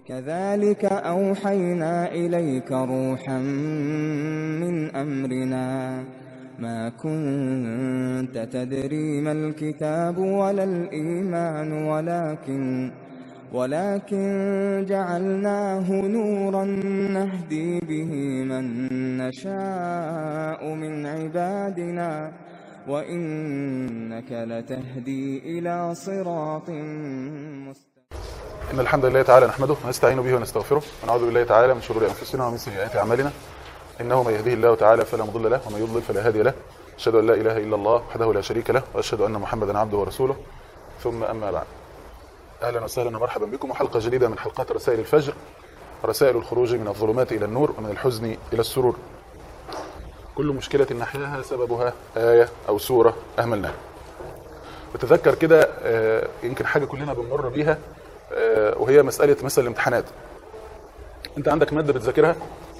كذلك أوحينا إليك روحا من أمرنا ما كنت تدري ما الكتاب ولا الإيمان ولكن ولكن جعلناه نورا نهدي به من نشاء من عبادنا وإنك لتهدي إلى صراط مستقيم إن الحمد لله تعالى نحمده ونستعين به ونستغفره ونعوذ بالله تعالى من شرور أنفسنا ومن سيئات أعمالنا إنه من يهديه الله تعالى فلا مضل له ومن يضلل فلا هادي له أشهد أن لا إله إلا الله وحده لا شريك له وأشهد أن محمدا عبده ورسوله ثم أما بعد أهلا وسهلا ومرحبا بكم وحلقة جديدة من حلقات رسائل الفجر رسائل الخروج من الظلمات إلى النور ومن الحزن إلى السرور كل مشكلة نحياها سببها آية أو سورة أهملناها بتذكر كده آه، يمكن حاجة كلنا بنمر بيها آه، وهي مسألة مثلا الامتحانات انت عندك مادة بتذاكرها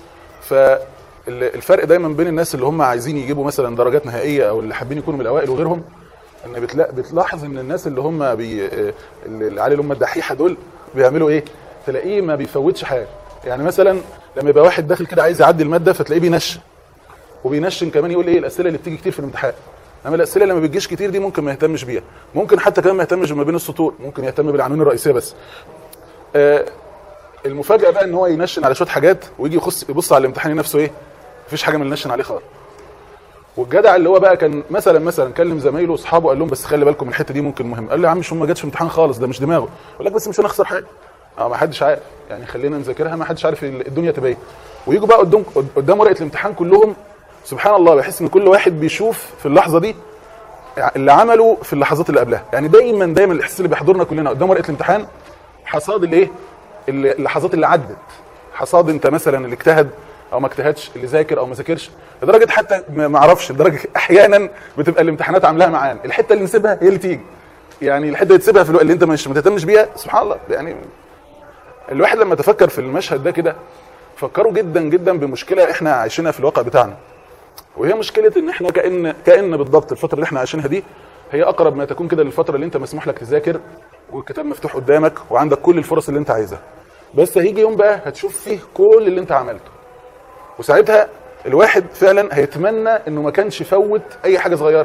فالفرق دايما بين الناس اللي هم عايزين يجيبوا مثلا درجات نهائية او اللي حابين يكونوا من الاوائل وغيرهم ان بتلا... بتلاحظ ان الناس اللي هم بي... آه، اللي عليه اللي هم الدحيحة دول بيعملوا ايه تلاقيه ما بيفوتش حاجة يعني مثلا لما يبقى واحد داخل كده عايز يعدي المادة فتلاقيه بينشن وبينشن كمان يقول ايه الاسئله اللي بتيجي كتير في الامتحان اما الاسئله اللي ما بتجيش كتير دي ممكن ما يهتمش بيها ممكن حتى كمان ما يهتمش ما بين السطور ممكن يهتم بالعناوين الرئيسيه بس آه المفاجاه بقى ان هو ينشن على شويه حاجات ويجي يخص يبص على الامتحان نفسه ايه مفيش حاجه من اللي نشن عليه خالص والجدع اللي هو بقى كان مثلا مثلا كلم زمايله واصحابه قال لهم بس خلي بالكم من الحته دي ممكن مهم قال له يا عم مش هم ما جاتش في امتحان خالص ده مش دماغه يقول لك بس مش هنخسر حاجه اه ما حدش عارف يعني خلينا نذاكرها ما حدش عارف الدنيا تبين ويجوا بقى قدام قدام ورقه الامتحان كلهم سبحان الله بحس ان كل واحد بيشوف في اللحظه دي اللي عمله في اللحظات اللي قبلها يعني دايما دايما الاحساس اللي بيحضرنا كلنا قدام ورقه الامتحان حصاد الايه اللي- اللحظات اللي عدت حصاد انت مثلا اللي اجتهد او ما اجتهدش اللي ذاكر او ما ذاكرش لدرجه حتى ما ما اعرفش لدرجه احيانا بتبقى الامتحانات عاملاها معانا الحته اللي نسيبها هي اللي تيجي يعني الحته اللي تسيبها في الوقت اللي انت مش ما تهتمش بيها سبحان الله يعني الواحد لما تفكر في المشهد ده كده فكروا جدا جدا بمشكله احنا عايشينها في الواقع بتاعنا وهي مشكله ان احنا كان كان بالضبط الفتره اللي احنا عايشينها دي هي اقرب ما تكون كده للفتره اللي انت مسموح لك تذاكر والكتاب مفتوح قدامك وعندك كل الفرص اللي انت عايزها بس هيجي يوم بقى هتشوف فيه كل اللي انت عملته وساعتها الواحد فعلا هيتمنى انه ما كانش فوت اي حاجه صغيره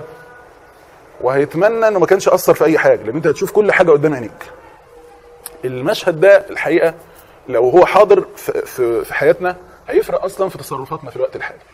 وهيتمنى انه ما كانش اثر في اي حاجه لان انت هتشوف كل حاجه قدام عينيك المشهد ده الحقيقه لو هو حاضر في, في, في حياتنا هيفرق اصلا في تصرفاتنا في الوقت الحالي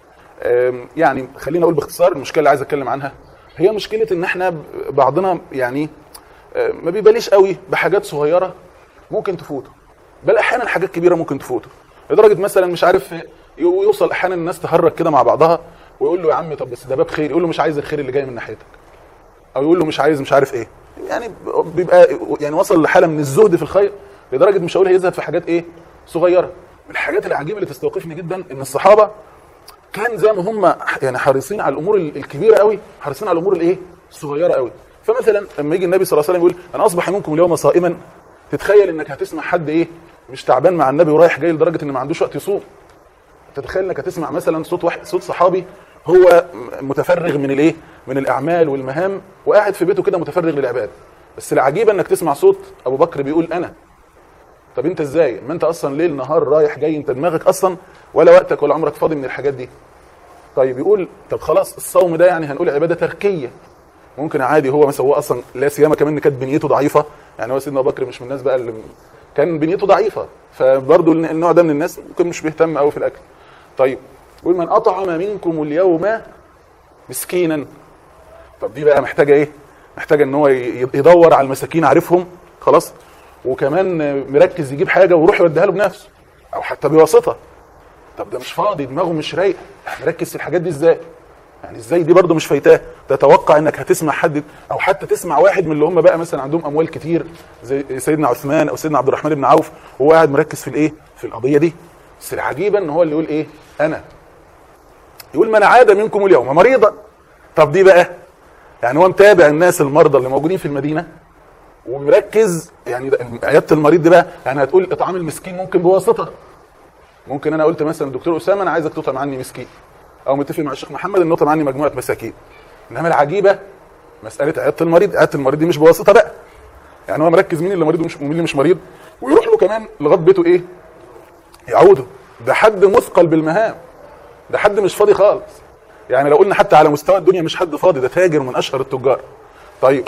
أم، يعني خليني اقول باختصار المشكله اللي عايز اتكلم عنها هي مشكله ان احنا ب- بعضنا يعني أم، ما بيباليش قوي بحاجات صغيره ممكن تفوته بل احيانا حاجات كبيره ممكن تفوته لدرجه مثلا مش عارف يو- يوصل احيانا الناس تهرج كده مع بعضها ويقول له يا عم طب بس ده باب خير يقول له مش عايز الخير اللي جاي من ناحيتك او يقول له مش عايز مش عارف ايه يعني بيبقى يعني وصل لحاله من الزهد في الخير لدرجه مش هقول هيزهد في حاجات ايه صغيره من الحاجات العجيبه اللي تستوقفني جدا ان الصحابه كان زي ما هم يعني حريصين على الامور الكبيره قوي حريصين على الامور الايه الصغيره قوي فمثلا لما يجي النبي صلى الله عليه وسلم يقول انا اصبح منكم اليوم صائما تتخيل انك هتسمع حد ايه مش تعبان مع النبي ورايح جاي لدرجه ان ما عندوش وقت يصوم تتخيل انك هتسمع مثلا صوت واحد صوت صحابي هو متفرغ من الايه من الاعمال والمهام وقاعد في بيته كده متفرغ للعباده بس العجيبه انك تسمع صوت ابو بكر بيقول انا طب انت ازاي ما انت اصلا ليل نهار رايح جاي انت دماغك اصلا ولا وقتك ولا عمرك فاضي من الحاجات دي طيب يقول طب خلاص الصوم ده يعني هنقول عباده تركيه ممكن عادي هو مثلا هو اصلا لا سيما كمان ان كانت بنيته ضعيفه يعني هو سيدنا ابو بكر مش من الناس بقى اللي كان بنيته ضعيفه فبرضه النوع ده من الناس ممكن مش بيهتم قوي في الاكل طيب يقول من اطعم منكم اليوم مسكينا طب دي بقى محتاجه ايه محتاجه ان هو ي- يدور على المساكين عارفهم خلاص وكمان مركز يجيب حاجه ويروح يوديها له بنفسه او حتى بواسطه طب ده مش فاضي دماغه مش رايق مركز في الحاجات دي ازاي يعني ازاي دي برضه مش فايتاه تتوقع انك هتسمع حد او حتى تسمع واحد من اللي هم بقى مثلا عندهم اموال كتير زي سيدنا عثمان او سيدنا عبد الرحمن بن عوف وهو قاعد مركز في الايه في القضيه دي بس العجيبه ان هو اللي يقول ايه انا يقول من عاد منكم اليوم مريضا طب دي بقى يعني هو متابع الناس المرضى اللي موجودين في المدينه ومركز يعني ده- عياده المريض دي بقى يعني هتقول اطعام المسكين ممكن بواسطه ممكن انا قلت مثلا دكتور اسامه انا عايزك تطعم عني مسكين او متفق مع الشيخ محمد ان نطعم عني مجموعه مساكين انما العجيبه مساله عياده المريض عياده المريض دي مش بواسطه بقى يعني هو مركز مين اللي مريض ومش- ومين اللي مش مريض ويروح له كمان لغايه بيته ايه يعوده ده حد مثقل بالمهام ده حد مش فاضي خالص يعني لو قلنا حتى على مستوى الدنيا مش حد فاضي ده تاجر من اشهر التجار طيب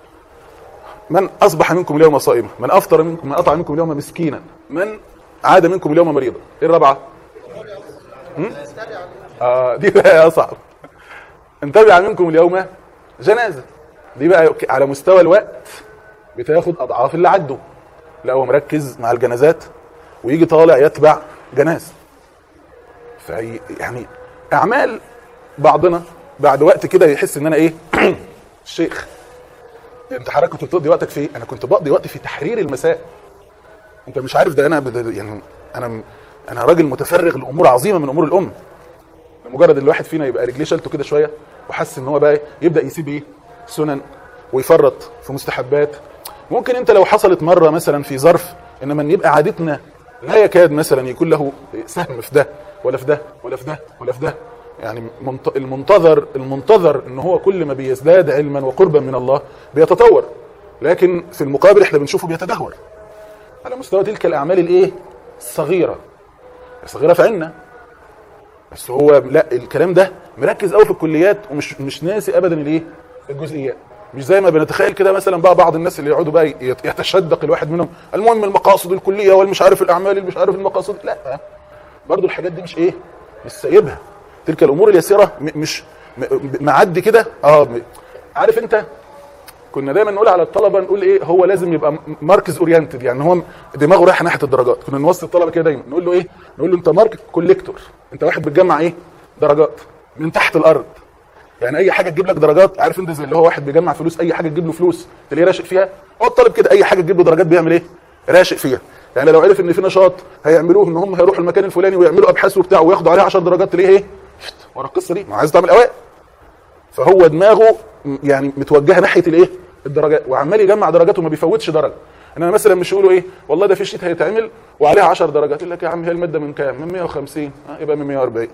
من اصبح منكم اليوم صائما من افطر منكم من اطعم منكم اليوم مسكينا من عاد منكم اليوم مريضا ايه الرابعه هم؟ آه دي بقى اصعب ان تبع منكم اليوم جنازه دي بقى على مستوى الوقت بتاخد اضعاف اللي عدوا لا هو مركز مع الجنازات ويجي طالع يتبع جناز فهي يعني اعمال بعضنا بعد وقت كده يحس ان انا ايه الشيخ انت حضرتك كنت بتقضي وقتك في ايه؟ انا كنت بقضي وقتي في تحرير المسائل انت مش عارف ده انا بد... يعني انا انا راجل متفرغ لامور عظيمه من امور الامه مجرد ان الواحد فينا يبقى رجليه شالته كده شويه وحس ان هو بقى يبدا يسيب ايه سنن ويفرط في مستحبات ممكن انت لو حصلت مره مثلا في ظرف انما ان يبقى عادتنا لا يكاد مثلا يكون له سهم في ده ولا في ده ولا في ده ولا في ده يعني منت- المنتظر المنتظر ان هو كل ما بيزداد علما وقربا من الله بيتطور لكن في المقابل احنا بنشوفه بيتدهور على مستوى تلك الاعمال الايه الصغيره الصغيره في عنا بس هو لا الكلام ده مركز قوي في الكليات ومش مش ناسي ابدا الايه الجزئيات مش زي ما بنتخيل كده مثلا بقى بعض الناس اللي يقعدوا بقى يت- يتشدق الواحد منهم المهم المقاصد الكليه والمش عارف الاعمال اللي مش عارف المقاصد لا برضو الحاجات دي مش ايه مش سايبها تلك الامور اليسيره م- مش م- معدي كده اه م- عارف انت كنا دايما نقول على الطلبه نقول ايه هو لازم يبقى ماركز اورينتد يعني هو دماغه رايحه ناحيه الدرجات كنا نوصي الطلبه كده دايما نقول له ايه نقول له انت ماركت كوليكتور انت واحد بتجمع ايه درجات من تحت الارض يعني اي حاجه تجيب لك درجات عارف انت زي اللي هو واحد بيجمع فلوس اي حاجه تجيب له فلوس تلاقيه راشق فيها هو الطالب كده اي حاجه تجيب له درجات بيعمل ايه راشق فيها يعني لو عرف ان في نشاط هيعملوه ان هم هيروحوا المكان الفلاني ويعملوا ابحاث وبتاع وياخدوا عليه 10 درجات تلاقيه ايه شت، ورا القصه دي ما عايز تعمل اوائل فهو دماغه م- يعني متوجهه ناحيه الايه الدرجات وعمال يجمع درجات وما بيفوتش درجه انما مثلا مش يقولوا ايه والله ده في شيت هيتعمل وعليها 10 درجات يقول لك يا عم هي الماده من كام من 150 اه يبقى من 140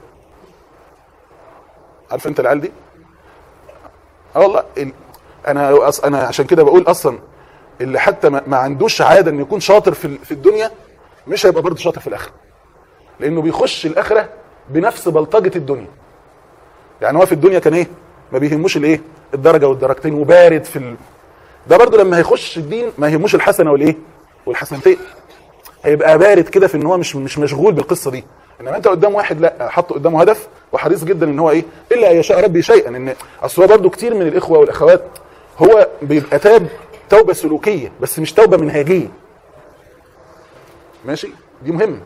عارف انت العيال دي اه والله ال... انا أص... انا عشان كده بقول اصلا اللي حتى ما, ما عندوش عاده انه يكون شاطر في ال- في الدنيا مش هيبقى برضه شاطر في الاخره لانه بيخش الاخره بنفس بلطجه الدنيا يعني هو في الدنيا كان ايه ما بيهموش الايه الدرجه والدرجتين وبارد في ال... ده برضه لما هيخش الدين ما يهموش الحسنه والايه والحسنتين هيبقى بارد كده في ان هو مش مش مشغول بالقصه دي انما انت قدام واحد لا حط قدامه هدف وحريص جدا ان هو ايه الا ان يشاء ربي شيئا ان اصل هو برضه كتير من الاخوه والاخوات هو بيبقى تاب توبه سلوكيه بس مش توبه منهجيه ماشي دي مهمه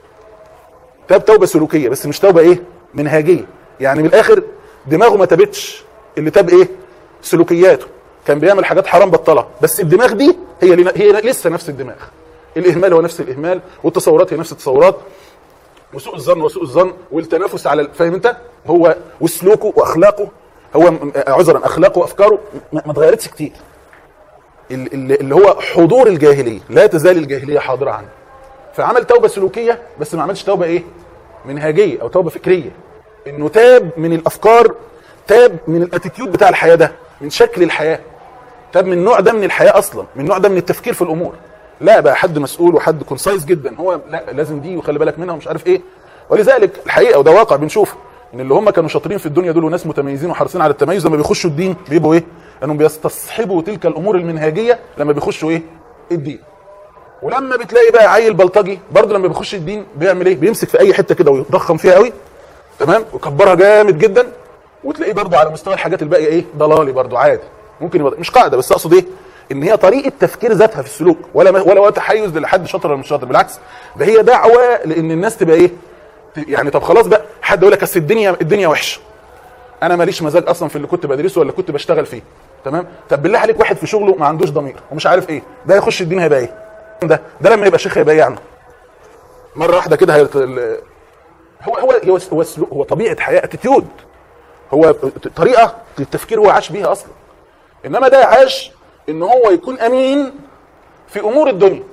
تاب توبه سلوكيه بس مش توبه ايه منهجيه يعني من الاخر دماغه ما تابتش اللي تاب ايه سلوكياته كان بيعمل حاجات حرام بطلها بس الدماغ دي هي لنا- هي لسه نفس الدماغ الاهمال هو نفس الاهمال والتصورات هي نفس التصورات وسوء الظن وسوء الظن والتنافس على فاهم انت هو وسلوكه واخلاقه هو م- عذرا اخلاقه وافكاره ما ما اتغيرتش كتير ال- ال- اللي هو حضور الجاهليه لا تزال الجاهليه حاضره عنه فعمل توبه سلوكيه بس ما عملش توبه ايه منهجيه او توبه فكريه انه تاب من الافكار تاب من الاتيتيود بتاع الحياه ده من شكل الحياه تاب من النوع ده من الحياه اصلا من النوع ده من التفكير في الامور لا بقى حد مسؤول وحد كونسايز جدا هو لا لازم دي وخلي بالك منها ومش عارف ايه ولذلك الحقيقه وده واقع بنشوفه ان اللي هم كانوا شاطرين في الدنيا دول وناس متميزين وحريصين على التميز لما بيخشوا الدين بيبقوا ايه؟ انهم بيستصحبوا تلك الامور المنهجيه لما بيخشوا ايه؟ الدين ولما بتلاقي بقى عيل بلطجي برضه لما بيخش الدين بيعمل ايه؟ بيمسك في اي حته كده ويضخم فيها قوي تمام ويكبرها جامد جدا وتلاقيه برضه على مستوى الحاجات الباقيه ايه؟ ضلالي برضه عادي ممكن يبقى مش قاعده بس اقصد ايه؟ ان هي طريقه تفكير ذاتها في السلوك ولا ولا هو تحيز لحد شاطر ولا مش شاطر بالعكس ده هي دعوه لان الناس تبقى ايه؟ ت- يعني طب خلاص بقى حد يقول لك اصل الدنيا الدنيا وحشه انا ماليش مزاج اصلا في اللي كنت بدرسه ولا كنت بشتغل فيه تمام طب بالله عليك واحد في شغله ما عندوش ضمير ومش عارف ايه ده يخش الدين هيبقى ايه ده ده لما يبقى شيخ هيبقى ايه يعني مره واحده كده هيت... ال- هو هو هو هو, سلوك هو طبيعه حياه اتيتيود هو طريقه للتفكير هو عاش بيها اصلا انما ده عاش ان هو يكون امين في امور الدنيا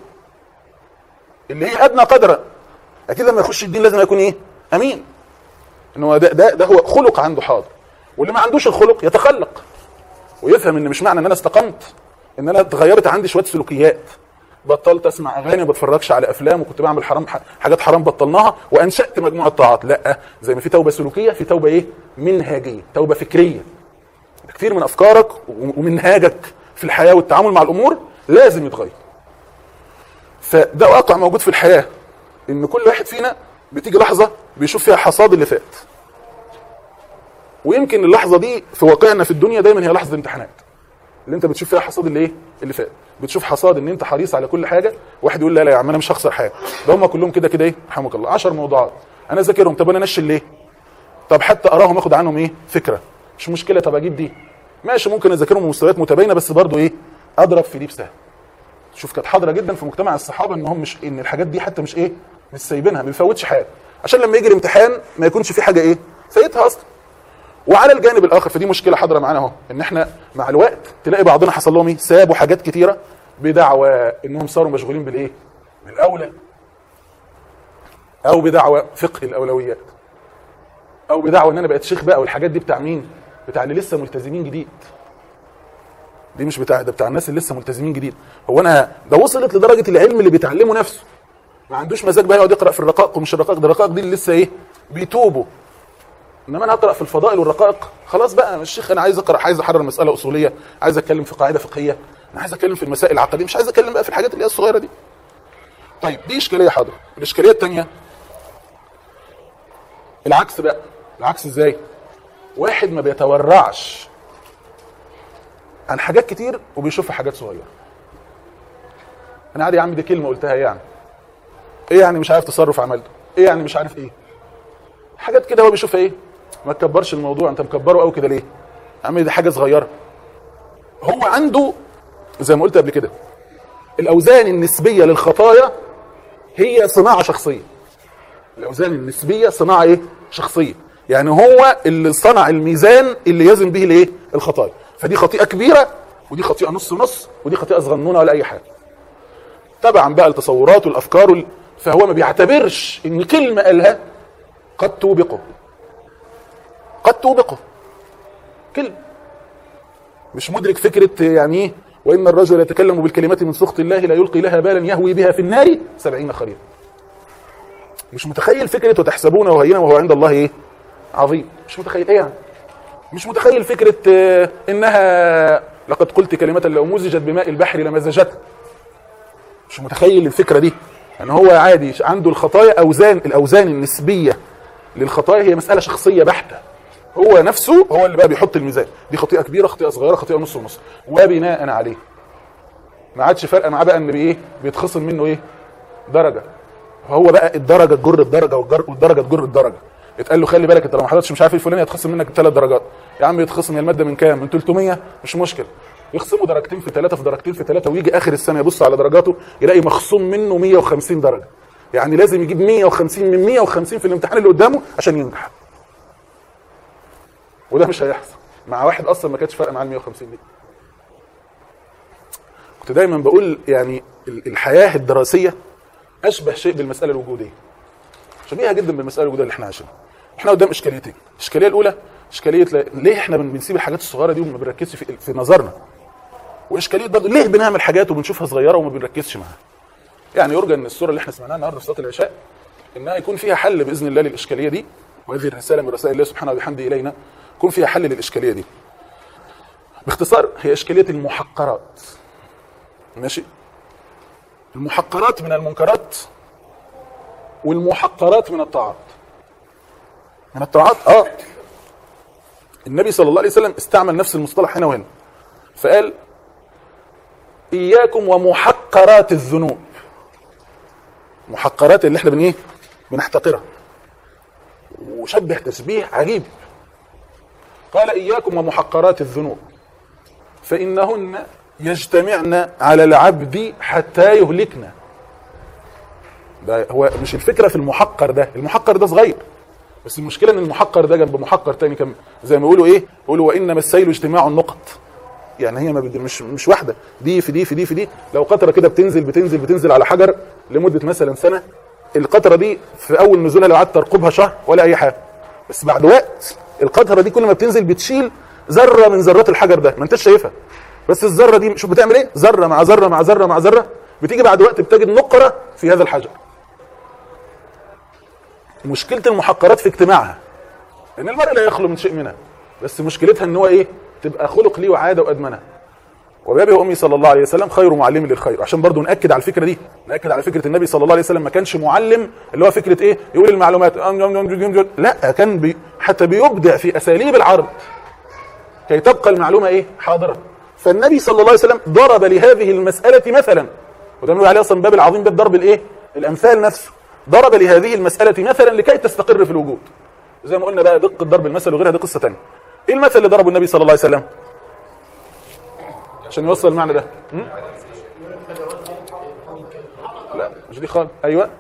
اللي هي ادنى قدرا اكيد لما يخش الدين لازم يكون ايه امين ان هو ده ده, ده هو خلق عنده حاضر واللي ما عندوش الخلق يتخلق ويفهم ان مش معنى ان انا استقمت ان انا اتغيرت عندي شويه سلوكيات بطلت اسمع اغاني ما بتفرجش على افلام وكنت بعمل حرام حاجات حرام بطلناها وانشات مجموعه طاعات لا زي ما في توبه سلوكيه في توبه ايه منهجيه توبه فكريه كثير من افكارك ومنهاجك في الحياه والتعامل مع الامور لازم يتغير فده واقع موجود في الحياه ان كل واحد فينا بتيجي لحظه بيشوف فيها حصاد اللي فات ويمكن اللحظه دي في واقعنا في الدنيا دايما هي لحظه امتحانات اللي انت بتشوف فيها حصاد اللي ايه اللي فات بتشوف حصاد ان انت حريص على كل حاجه واحد يقول لا لا يا عم انا مش هخسر حاجه ده هم كلهم كده كده ايه رحمك الله 10 موضوعات انا ذاكرهم طب انا انشل ليه طب حتى اراهم اخد عنهم ايه فكره مش مشكله طب اجيب دي ماشي ممكن اذاكرهم بمستويات متباينه بس برضو ايه اضرب في دي بسهم شوف كانت حاضره جدا في مجتمع الصحابه ان هم مش ان الحاجات دي حتى مش ايه مش سايبينها ما بيفوتش حاجه عشان لما يجي الامتحان ما يكونش في حاجه ايه فايتها اصلا وعلى الجانب الاخر فدي مشكله حاضره معانا اهو ان احنا مع الوقت تلاقي بعضنا حصل لهم ايه سابوا حاجات كتيره بدعوى انهم صاروا مشغولين بالايه بالاولى او بدعوى فقه الاولويات او بدعوى ان انا بقيت شيخ بقى والحاجات دي بتاع مين بتاع اللي لسه ملتزمين جديد دي مش بتاع ده بتاع الناس اللي لسه ملتزمين جديد هو انا ده وصلت لدرجه العلم اللي بيتعلمه نفسه ما عندوش مزاج بقى يقعد يقرا في الرقائق ومش الرقائق ده الرقائق دي اللي لسه ايه بيتوبوا انما انا اقرا في الفضائل والرقائق خلاص بقى انا الشيخ انا عايز اقرا عايز احرر مساله اصوليه عايز اتكلم في قاعده فقهيه انا عايز اتكلم في المسائل العقديه مش عايز اتكلم بقى في الحاجات اللي هي الصغيره دي طيب دي اشكاليه حاضره الاشكاليه الثانيه العكس بقى العكس ازاي واحد ما بيتورعش عن حاجات كتير وبيشوفها حاجات صغيره انا عادي يا عم دي كلمه قلتها يعني ايه يعني مش عارف تصرف عملته ايه يعني مش عارف ايه حاجات كده هو بيشوفها ايه ما تكبرش الموضوع انت مكبره قوي كده ليه يا عم دي حاجه صغيره هو عنده زي ما قلت قبل كده الاوزان النسبيه للخطايا هي صناعه شخصيه الاوزان النسبيه صناعه ايه شخصيه يعني هو اللي صنع الميزان اللي يزن به الايه الخطايا فدي خطيئه كبيره ودي خطيئه نص نص ودي خطيئه صغنونه ولا اي حاجه تبعا بقى التصورات والافكار وال... فهو ما بيعتبرش ان كلمه قالها قد توبقه قد توبقه كلمه مش مدرك فكره يعني ايه وان الرجل يتكلم بالكلمات من سخط الله لا يلقي لها بالا يهوي بها في النار سبعين خريفا مش متخيل فكره وتحسبونه هينا وهو عند الله ايه عظيم مش متخيل ايه يعني مش متخيل فكره آه، انها لقد قلت كلمه لو مزجت بماء البحر لمزجتها مش متخيل الفكره دي ان هو عادي عنده الخطايا اوزان الاوزان النسبيه للخطايا هي مساله شخصيه بحته هو نفسه هو اللي بقى بيحط الميزان دي خطيئه كبيره خطيئه صغيره خطيئه نص ونص وبناء عليه ما عادش فارقه معاه بقى ان بايه بيتخصم منه ايه درجه فهو بقى الدرجه تجر الدرجه والجر- والدرجه تجر الدرجه اتقال له خلي بالك انت لو ما حضرتش مش عارف ايه الفلاني هيتخصم منك ثلاث درجات يا عم يتخصم يا الماده من كام من 300 مش مشكله يخصموا درجتين في ثلاثه في درجتين في ثلاثه ويجي اخر السنه يبص على درجاته يلاقي مخصوم منه 150 درجه يعني لازم يجيب 150 من 150 في الامتحان اللي قدامه عشان ينجح وده مش هيحصل مع واحد اصلا ما كانتش فارقه معاه ال 150 دي كنت دايما بقول يعني ال- الحياه الدراسيه اشبه شيء بالمساله الوجوديه شبيهه جدا بالمساله الوجوديه اللي احنا عايشينها احنا قدام اشكاليتين الاشكاليه الاولى اشكاليه لا- ليه احنا بن- بنسيب الحاجات الصغيره دي وما بنركزش في, في نظرنا واشكاليه برضه ليه بنعمل حاجات وبنشوفها صغيره وما بنركزش معاها يعني يرجى ان الصوره اللي احنا سمعناها النهارده في صلاه العشاء انها يكون فيها حل باذن الله للاشكاليه دي وهذه الرساله من رسائل الله سبحانه وبحمده الينا يكون فيها حل للاشكاليه دي باختصار هي اشكاليه المحقرات ماشي المحقرات من المنكرات والمحقرات من الطاعات من الطاعات اه النبي صلى الله عليه وسلم استعمل نفس المصطلح هنا وهنا فقال اياكم ومحقرات الذنوب محقرات اللي احنا بن ايه بنحتقرها وشبه تشبيه عجيب قال اياكم ومحقرات الذنوب فانهن يجتمعن على العبد حتى يهلكنا ده هو مش الفكره في المحقر ده المحقر ده صغير بس المشكله ان المحقر ده جنب محقر تاني كم زي ما يقولوا ايه يقولوا وانما السيل اجتماع النقط يعني هي ما بدي مش مش واحده دي في دي في دي في دي لو قطره كده بتنزل بتنزل بتنزل على حجر لمده مثلا سنه القطره دي في اول نزولها لو قعدت ترقبها شهر ولا اي حاجه بس بعد وقت القطره دي كل ما بتنزل بتشيل ذره من ذرات الحجر ده ما انتش شايفها بس الذره دي شوف بتعمل ايه ذره مع ذره مع ذره مع ذره بتيجي بعد وقت بتجد نقره في هذا الحجر مشكله المحقرات في اجتماعها ان المرء لا يخلو من شيء منها بس مشكلتها ان هو ايه تبقى خلق ليه وعاده وادمنه وبابي وامي صلى الله عليه وسلم خير معلم للخير عشان برضو ناكد على الفكره دي ناكد على فكره النبي صلى الله عليه وسلم ما كانش معلم اللي هو فكره ايه يقول المعلومات لا كان بي حتى بيبدع في اساليب العرض كي تبقى المعلومه ايه حاضره فالنبي صلى الله عليه وسلم ضرب لهذه المساله مثلا وده بنقول عليه اصلا باب العظيم باب ضرب الايه الامثال نفسه ضرب لهذه المساله مثلا لكي تستقر في الوجود زي ما قلنا بقى دقه ضرب المثل وغيرها دي قصه ثانيه ايه المثل اللي ضربه النبي صلى الله عليه وسلم عشان يوصل المعنى ده م? لا مش دي خالص ايوه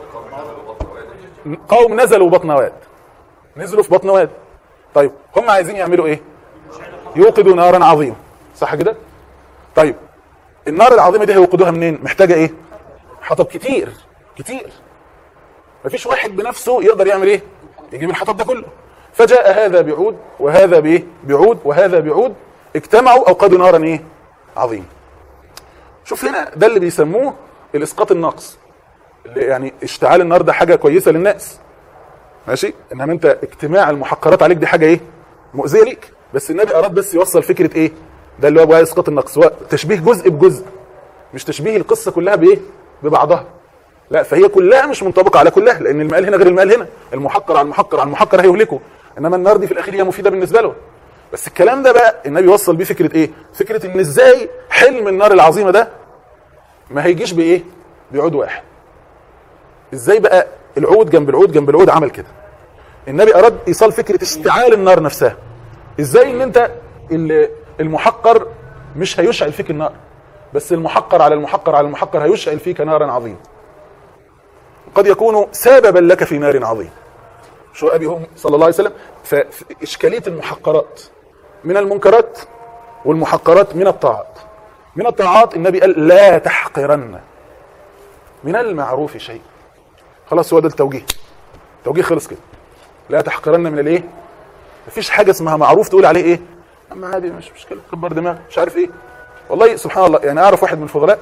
قوم نزلوا بطن واد نزلوا في بطن واد طيب هم عايزين يعملوا ايه يوقدوا نارا عظيمه صح كده طيب النار العظيمه دي هيوقدوها منين محتاجه ايه حطب كتير كتير مفيش واحد بنفسه يقدر يعمل ايه يجيب الحطب ده كله فجاء هذا بعود وهذا بايه بعود وهذا بعود اجتمعوا اوقدوا نارا ايه عظيم شوف هنا ده اللي بيسموه الاسقاط الناقص اللي يعني اشتعال النار ده حاجه كويسه للناس ماشي انما انت اجتماع المحقرات عليك دي حاجه ايه مؤذيه ليك بس النبي اراد بس يوصل فكره ايه ده اللي هو بقى اسقاط النقص هو تشبيه جزء بجزء مش تشبيه القصه كلها بايه ببعضها لا فهي كلها مش منطبقه على كلها لان المقال هنا غير المقال هنا المحقر على المحقر على المحقر هيهلكه انما النار دي في الاخير هي مفيده بالنسبه له بس الكلام ده بقى النبي وصل بيه فكره ايه فكره ان ازاي حلم النار العظيمه ده ما هيجيش بايه بعود واحد ازاي بقى العود جنب العود جنب العود عمل كده النبي اراد ايصال فكره اشتعال النار نفسها ازاي ان انت المحقر مش هيشعل فيك النار بس المحقر على المحقر على المحقر هيشعل فيك نارا عظيمه قد يكون سببا لك في نار عظيم شو ابي هم صلى الله عليه وسلم فاشكاليه المحقرات من المنكرات والمحقرات من الطاعات من الطاعات النبي قال لا تحقرن من المعروف شيء خلاص هو ده التوجيه توجيه خلص كده لا تحقرن من الايه مفيش حاجه اسمها معروف تقول عليه ايه اما عادي مش مشكله كبر دماغ مش عارف ايه والله سبحان الله يعني اعرف واحد من الفضلاء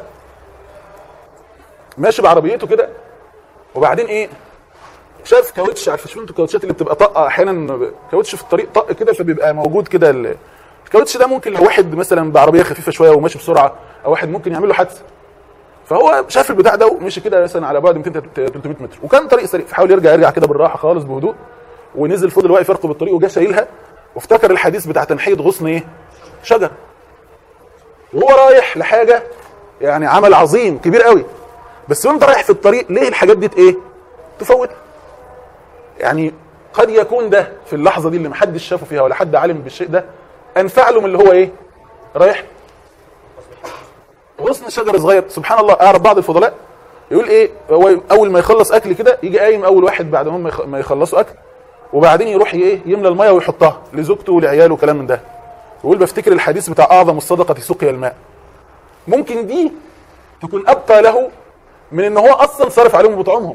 ماشي بعربيته كده وبعدين ايه شاف كاوتش عارف شو انتوا الكاوتشات اللي بتبقى طاقه احيانا كاوتش في الطريق طق كده فبيبقى موجود كده الكاوتش ده ممكن لو واحد مثلا بعربيه خفيفه شويه وماشي بسرعه او واحد ممكن يعمل له حادثه فهو شاف البتاع ده ومشي كده مثلا على بعد 200 300 متر وكان طريق سريع فحاول يرجع يرجع كده بالراحه خالص بهدوء ونزل فضل واقف يركب الطريق وجا شايلها وافتكر الحديث بتاع تنحيط غصن ايه؟ شجر وهو رايح لحاجه يعني عمل عظيم كبير قوي بس وانت رايح في الطريق ليه الحاجات دي ايه؟ تفوتها يعني قد يكون ده في اللحظه دي اللي محدش شافه فيها ولا حد عالم بالشيء ده انفع له من اللي هو ايه؟ رايح غصن شجر صغير سبحان الله اعرف بعض الفضلاء يقول ايه هو اول ما يخلص اكل كده يجي قايم اول واحد بعد ما ما يخلصوا اكل وبعدين يروح ايه يملى الميه ويحطها لزوجته ولعياله وكلام من ده يقول بفتكر الحديث بتاع اعظم الصدقه سقيا الماء ممكن دي تكون ابقى له من ان هو اصلا صارف عليهم وبطعمهم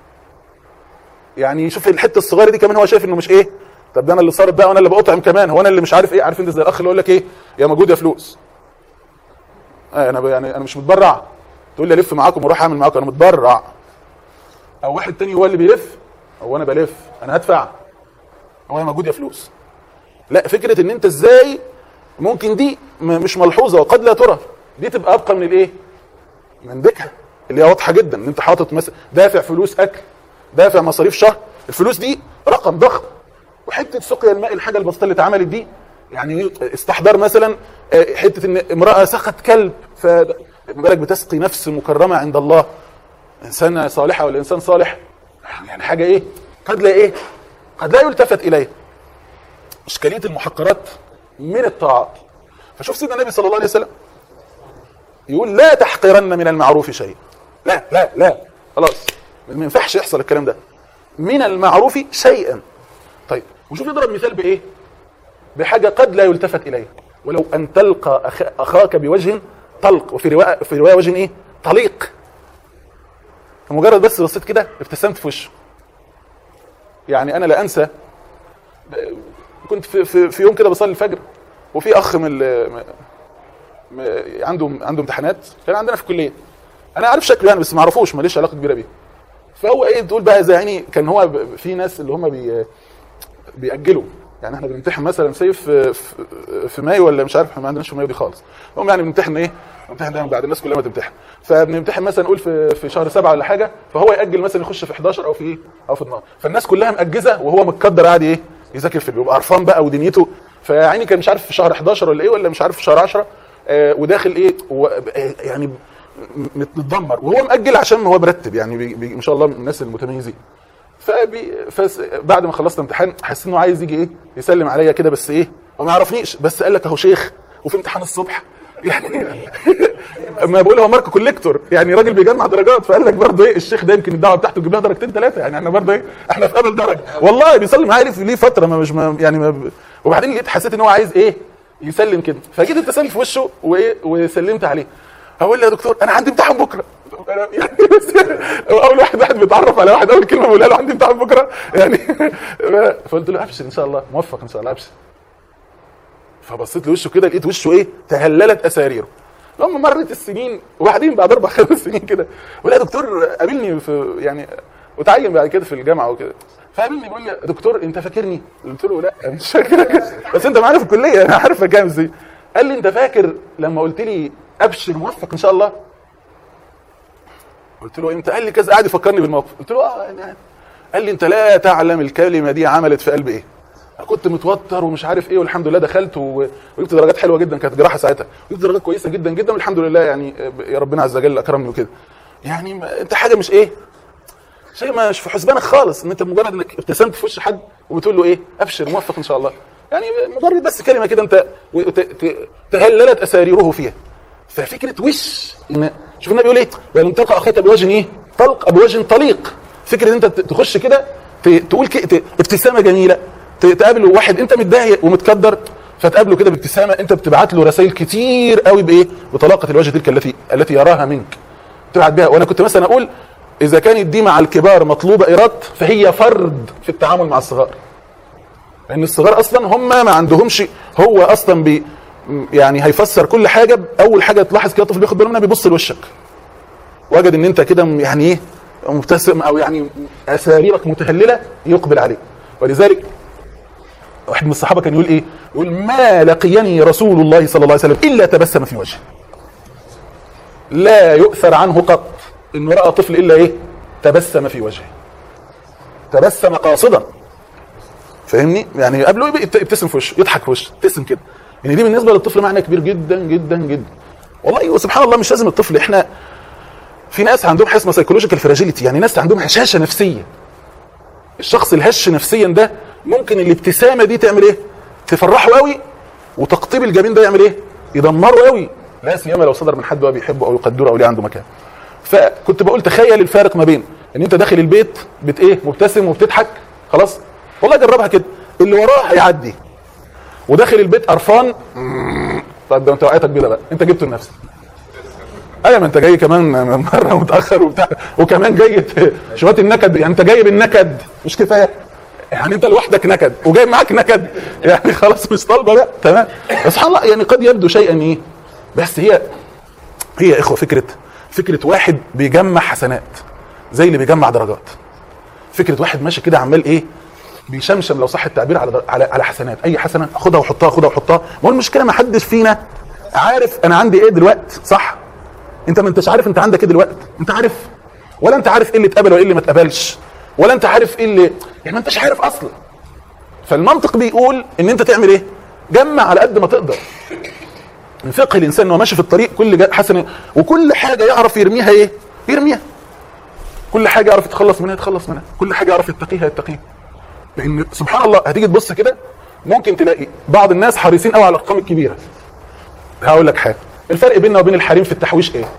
يعني شوف الحته الصغيره دي كمان هو شايف انه مش ايه طب ده انا اللي صارف بقى وانا اللي بقطعم كمان هو انا اللي مش عارف ايه عارف انت زي الاخ اللي يقول لك ايه يا موجود يا فلوس آه انا يعني انا مش متبرع تقول لي الف معاكم واروح اعمل معاكم انا متبرع او واحد تاني هو اللي بيلف هو انا بلف انا هدفع هو انا موجود يا فلوس لا فكره ان انت ازاي ممكن دي مش ملحوظه وقد لا ترى دي تبقى ابقى من الايه من ذكها اللي هي واضحه جدا ان انت حاطط مثلا دافع فلوس اكل دافع مصاريف شهر الفلوس دي رقم ضخم وحته سقيا الماء الحاجه البسيطه اللي اتعملت دي يعني استحضار مثلا حته ان امراه سقت كلب ف بالك بتسقي نفس مكرمه عند الله انسانه صالحه ولا انسان صالح يعني حاجه ايه قد لا ايه قد لا يلتفت اليه اشكاليه المحقرات من الطاعات فشوف سيدنا النبي صلى الله عليه وسلم يقول لا تحقرن من المعروف شيء لا لا لا خلاص ما ينفعش يحصل الكلام ده من المعروف شيئا طيب وشوف يضرب مثال بايه بحاجه قد لا يلتفت اليها ولو ان تلقى أخ... اخاك بوجه طلق وفي روايه في روايه وجه ايه طليق فمجرد بس بصيت كده ابتسمت في وشه يعني انا لا انسى كنت في, في, في يوم كده بصلي الفجر وفي اخ من عنده عنده امتحانات كان عندنا في الكليه انا عارف شكله يعني بس ما اعرفوش ماليش علاقه كبيره بيه فهو ايه تقول بقى زي يعني كان هو ب- في ناس اللي هم بي بيأجلوا يعني احنا بنمتحن مثلا سيف في, في- في مايو ولا مش عارف احنا ما عندناش في مايو دي خالص هم يعني بنمتحن ايه بنمتحن دايما بعد الناس كلها ما تمتحن فبنمتحن مثلا نقول في في شهر سبعة ولا حاجه فهو يأجل مثلا يخش في 11 او في ايه او في 12 فالناس كلها مأجزه وهو متقدر قاعد ايه يذاكر في بيبقى قرفان بقى ودنيته فيعني كان مش عارف في شهر 11 ولا ايه ولا مش عارف في شهر 10 آه وداخل ايه و آه، يعني متدمر وهو مأجل عشان هو مرتب يعني بي بي ما شاء الله من الناس المتميزين فبي فس بعد ما خلصت امتحان حسيت انه عايز يجي ايه يسلم عليا كده بس ايه هو ما يعرفنيش بس قال لك اهو شيخ وفي امتحان الصبح يعني اما بقول هو مارك كوليكتور يعني راجل بيجمع درجات فقال لك برضه ايه الشيخ ده يمكن الدعوه بتاعته تجيب لها درجتين ثلاثه يعني احنا برضه ايه احنا في قبل درجه والله بيصلي معايا ليه- ليه فتره ما مش ما يعني ما ب... وبعدين لقيت حسيت ان هو عايز ايه يسلم كده فجيت اتصلت في وشه وايه وسلمت عليه اقول له يا دكتور انا عندي امتحان بكره أنا يعني بس هو اول واحد واحد بيتعرف على واحد اول كلمه بقولها له عندي امتحان بكره يعني فقلت له ابشر ان شاء الله موفق ان شاء الله ابشر فبصيت لوشه كده لقيت وشه ايه تهللت اساريره لما مرت السنين وبعدين بعد اربع خمس سنين كده بقول يا دكتور قابلني في يعني وتعين بعد كده في الجامعه وكده فقابلني بيقول لي يا دكتور انت فاكرني؟ قلت له لا مش فاكرك بس انت معانا في الكليه انا عارفك جامد ازاي قال لي انت فاكر لما قلت لي ابشر موفق ان شاء الله قلت له امتى قال لي كذا قاعد يفكرني بالموقف قلت له اه يعني قال لي انت لا تعلم الكلمه دي عملت في قلبي ايه أنا كنت متوتر ومش عارف ايه والحمد لله دخلت و- وجبت درجات حلوه جدا كانت جراحه ساعتها جبت درجات كويسه جدا جدا والحمد لله يعني يا ربنا عز وجل اكرمني وكده يعني ما- انت حاجه مش ايه شيء مش في حسبانك خالص ان انت مجرد انك ابتسمت في وش حد وبتقول له ايه ابشر موفق ان شاء الله يعني مجرد بس كلمه كده انت وت- ت- تهللت اساريره فيها ففكره وش ان شوف النبي بيقول ايه ولم تلقى اخاك بوجه ايه طلق بوجه طليق فكره ان انت ت- تخش كده ت- تقول ك- ت- ابتسامه جميله ت- تقابل واحد انت متضايق ومتكدر فتقابله كده بابتسامه انت بتبعت له رسائل كتير قوي بايه بطلاقه الوجه تلك التي التي يراها منك تبعت بها وانا كنت مثلا اقول اذا كانت دي مع الكبار مطلوبه ايراد فهي فرد في التعامل مع الصغار لان الصغار اصلا هم ما عندهمش هو اصلا بي يعني هيفسر كل حاجه اول حاجه تلاحظ كده الطفل بياخد باله منها بيبص لوشك وجد ان انت كده يعني ايه مبتسم او يعني اساريرك متهلله يقبل عليه ولذلك واحد من الصحابه كان يقول ايه؟ يقول ما لقيني رسول الله صلى الله عليه وسلم الا تبسم في وجهه. لا يؤثر عنه قط انه راى طفل الا ايه؟ تبسم في وجهه. تبسم قاصدا. فاهمني؟ يعني قبله يبقى يبت- يبتسم في وشه، يضحك في وشه، يبتسم كده. يعني دي بالنسبه للطفل معنى كبير جدا جدا جدا. والله وسبحان الله مش لازم الطفل احنا في ناس عندهم حاجه اسمها سايكولوجيكال فراجيليتي يعني ناس عندهم هشاشه نفسيه الشخص الهش نفسيا ده ممكن الابتسامه دي تعمل ايه؟ تفرحه قوي وتقطيب الجبين ده يعمل ايه؟ يدمره قوي لا سيما لو صدر من حد هو بيحبه او يقدره او ليه عنده مكان. فكنت بقول تخيل الفارق ما بين ان انت داخل البيت بت ايه؟ مبتسم وبتضحك خلاص؟ والله جربها كده اللي وراه هيعدي وداخل البيت قرفان طب ده انت وقعتك بيضه بقى انت جبته لنفسك ايوه ما انت جاي كمان مره متاخر وبتاع وكمان جاي ت- شويه النكد يعني انت جاي بالنكد مش كفايه يعني انت لوحدك نكد وجايب معاك نكد يعني خلاص مش طالبه لا تمام بس سبحان الله يعني قد يبدو شيئا ايه بس هي هي يا اخوه فكره فكره واحد بيجمع حسنات زي اللي بيجمع درجات فكره واحد ماشي كده عمال ايه بيشمشم لو صح التعبير على على على حسنات اي حسنه خدها وحطها خدها وحطها ما هو المشكله ما حدش فينا عارف انا عندي ايه دلوقتي صح انت ما انتش عارف انت عندك ايه دلوقتي انت عارف ولا انت عارف ايه اللي اتقبل وايه اللي ما اتقبلش ولا انت عارف ايه اللي يعني ما انتش عارف اصلا فالمنطق بيقول ان انت تعمل ايه جمع على قد ما تقدر من فقه الانسان انه ماشي في الطريق كل جا- حسنه وكل حاجه يعرف يرميها ايه يرميها كل حاجه يعرف يتخلص منها يتخلص منها كل حاجه يعرف يتقيها يتقيها لان سبحان الله هتيجي تبص كده ممكن تلاقي بعض الناس حريصين قوي على الارقام الكبيره هقول لك حاجه الفرق بيننا وبين الحريم في التحويش ايه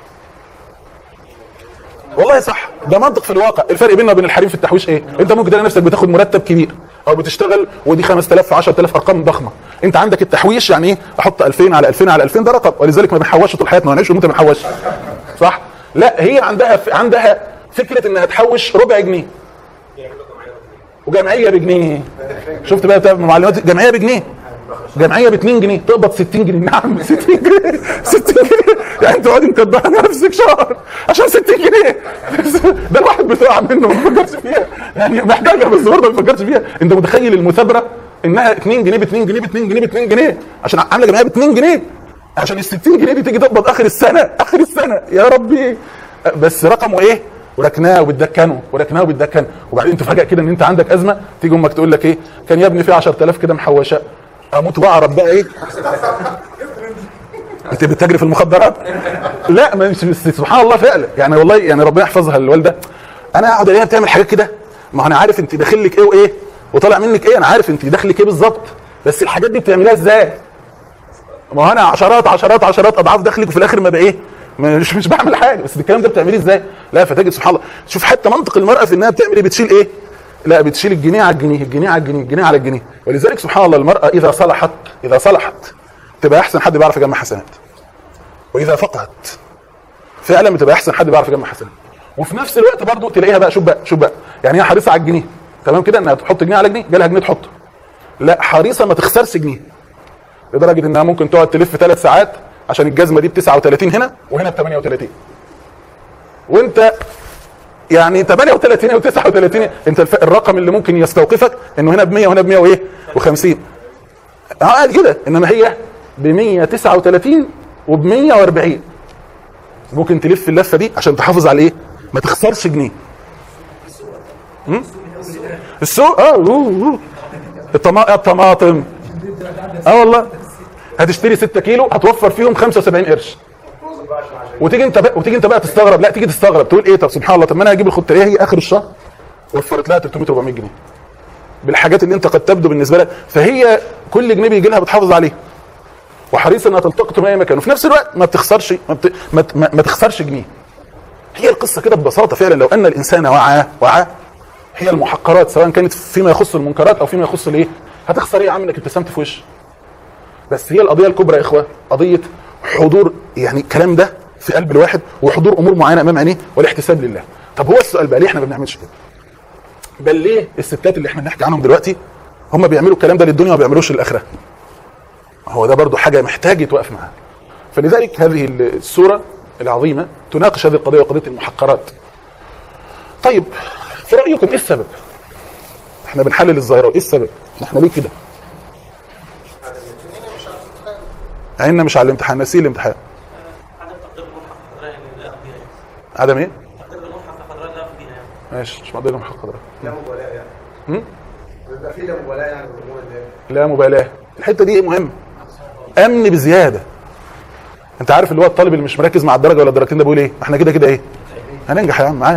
والله صح ده منطق في الواقع الفرق بيننا وبين الحريم في التحويش ايه انت ممكن تلاقي نفسك بتاخد مرتب كبير او بتشتغل ودي 5000 في 10000 ارقام ضخمه انت عندك التحويش يعني ايه احط 2000 على 2000 على 2000 ده رقم ولذلك ما بنحوش طول حياتنا ونعيش وانت ما بنحوش صح لا هي عندها عندها فكره انها تحوش ربع جنيه وجمعيه بجنيه شفت بقى بتاع معلومات جمعيه بجنيه جمعيه ب 2 جنيه تقبض 60 جنيه نعم 60 جنيه 60 جنيه يعني انت تقعدي مكدره نفسك شهر عشان 60 جنيه ده الواحد بتقع منه ما بيفكرش فيها يعني محتاجها بس برضه ما بيفكرش فيها انت متخيل المثابره انها 2 جنيه ب 2 جنيه ب 2 جنيه ب 2 جنيه عشان عامله جمعيه ب 2 جنيه عشان ال 60 جنيه دي تيجي تقبض اخر السنه اخر السنه يا ربي بس رقمه ايه وركناه وبتدكنه وركناه وبتدكن وبعدين تفاجئ كده ان انت عندك ازمه تيجي امك تقول لك ايه كان يا ابني في 10000 كده محوشه اموت واعرف بقى ايه انت بتجري في المخدرات لا ما مش بس سبحان الله فعلا يعني والله يعني ربنا يحفظها الوالده انا اقعد الاقيها بتعمل حاجات كده ما هو انا عارف انت داخل لك ايه وايه وطالع منك ايه انا عارف انت داخلك ايه بالظبط بس الحاجات دي بتعملها ازاي ما هو انا عشرات عشرات عشرات اضعاف دخلك وفي الاخر ما بقى ايه مش مش بعمل حاجه بس الكلام ده بتعمليه ازاي لا فتجد سبحان الله شوف حتى منطق المراه في انها بتعمل ايه بتشيل ايه لا بتشيل الجنيه على الجنيه الجنيه على الجنيه الجنيه على الجنيه ولذلك سبحان الله المراه اذا صلحت اذا صلحت تبقى احسن حد بيعرف يجمع حسنات واذا فقهت فعلا بتبقى احسن حد بيعرف يجمع حسنات وفي نفس الوقت برضه تلاقيها بقى شوف بقى شوف بقى يعني هي حريصه على الجنيه تمام كده انها تحط جنيه على جنيه جالها جنيه تحطه لا حريصه ما تخسرش جنيه لدرجه انها ممكن تقعد تلف ثلاث ساعات عشان الجزمه دي ب 39 هنا وهنا ب 38 وانت يعني 38 او 39 انت الف... الرقم اللي ممكن يستوقفك انه هنا ب 100 وهنا ب 100 وايه و50 اه كده انما هي ب 139 وب 140 ممكن تلف اللفه دي عشان تحافظ على ايه ما تخسرش جنيه السوق اه أوه أوه. الطما... الطماطم اه والله هتشتري 6 كيلو هتوفر فيهم 75 قرش وتيجي انت بقى وتيجي انت بقى تستغرب لا تيجي تستغرب تقول ايه طب سبحان الله طب ما انا هجيب الخطه هي اخر الشهر وفرت لها 300 400 جنيه بالحاجات اللي انت قد تبدو بالنسبه لها فهي كل جنيه بيجي لها بتحافظ عليه وحريصه انها تلتقط من اي مكان وفي نفس الوقت ما بتخسرش ما, بت... ما, ما, ما تخسرش جنيه هي القصه كده ببساطه فعلا لو ان الانسان وعى وعى هي المحقرات سواء كانت فيما يخص المنكرات او فيما يخص الايه هتخسر ايه يا عم انك ابتسمت في وش بس هي القضيه الكبرى يا اخوه قضيه حضور يعني الكلام ده في قلب الواحد وحضور امور معينه امام عينيه والاحتساب لله طب هو السؤال بقى ليه احنا ما بنعملش كده بل ليه الستات اللي احنا بنحكي عنهم دلوقتي هم بيعملوا الكلام ده للدنيا وما بيعملوش للاخره هو ده برضو حاجه محتاج يتوقف معاها فلذلك هذه السوره العظيمه تناقش هذه القضيه وقضيه المحقرات طيب في رايكم ايه السبب احنا بنحلل الظاهره ايه السبب احنا ليه كده عيننا مش على الامتحان نسيه الامتحان عدم تقدير الملحق قدرها يعني لا أقضيها يعني عدم ايه تقدير الملحق قدرها لا أقضيها يعني ماشي مش مقدر محق قدرها لا مبالاة يعني هم؟ بيبقى في لا مبالاة يعني بالأمور اللي لا مبالاه الحته دي مهم امن بزياده انت عارف اللي هو الطالب اللي مش مركز مع الدرجه ولا الدرجتين ده بيقول ايه احنا كده كده ايه هننجح يا عم عادي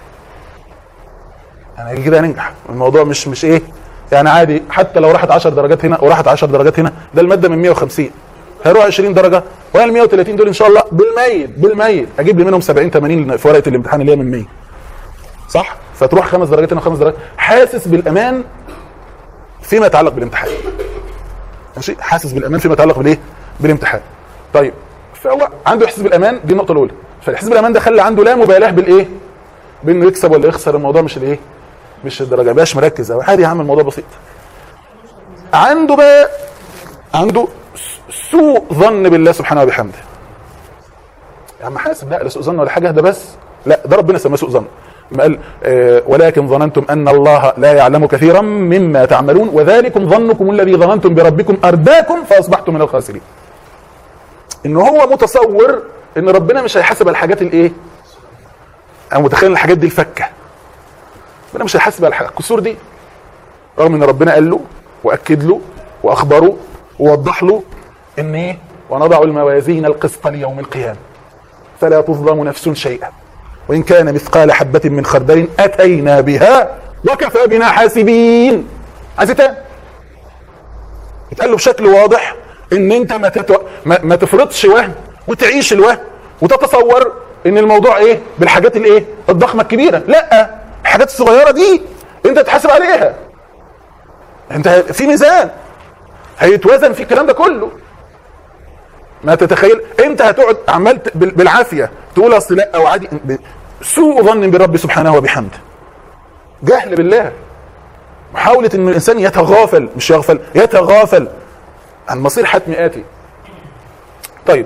انا كده هننجح الموضوع مش مش ايه يعني عادي حتى لو راحت 10 درجات هنا وراحت 10 درجات هنا ده الماده من 150 هيروح 20 درجه وانا ال 130 دول ان شاء الله بالميت بالميت اجيب لي منهم 70 80 في ورقه الامتحان اللي هي من 100 صح فتروح خمس درجات هنا وخمس درجات حاسس بالامان فيما يتعلق بالامتحان ماشي حاسس بالامان فيما يتعلق بالايه بالامتحان طيب فهو عنده احساس بالامان دي النقطه الاولى فالاحساس بالامان ده خلى عنده لا مبالاه بالايه بانه يكسب ولا يخسر الموضوع مش الايه مش الدرجه ما بقاش مركز او عادي يا عم الموضوع بسيط عنده بقى عنده س- سوء ظن بالله سبحانه وبحمده يا عم حاسب لا لا سوء ظن ولا حاجه ده بس لا ده ربنا سماه سوء ظن لما قال آه ولكن ظننتم ان الله لا يعلم كثيرا مما تعملون وذلكم ظنكم الذي ظننتم بربكم ارداكم فاصبحتم من الخاسرين ان هو متصور ان ربنا مش هيحاسب على الحاجات الايه انا متخيل إن الحاجات دي الفكه ربنا مش هيحاسب على الكسور دي رغم ان ربنا قال له واكد له واخبره ووضح له ان ايه ونضع الموازين القسط ليوم القيامه فلا تظلم نفس شيئا وان كان مثقال حبه من خردل اتينا بها وكفى بنا حاسبين عايز إيه تاني يتقال له بشكل واضح ان انت ما, تتو... ما, ما تفرضش وهم وتعيش الوهم وتتصور ان الموضوع ايه بالحاجات الايه الضخمه الكبيره لا الحاجات الصغيره دي انت تحاسب عليها انت في ميزان هيتوزن في الكلام ده كله ما تتخيل انت هتقعد عمال ت- بال- بالعافيه تقول اصل لا او عادي ب- سوء ظن برب سبحانه وبحمده جهل بالله محاولة ان الانسان يتغافل مش يغفل يتغافل عن مصير حتم اتي طيب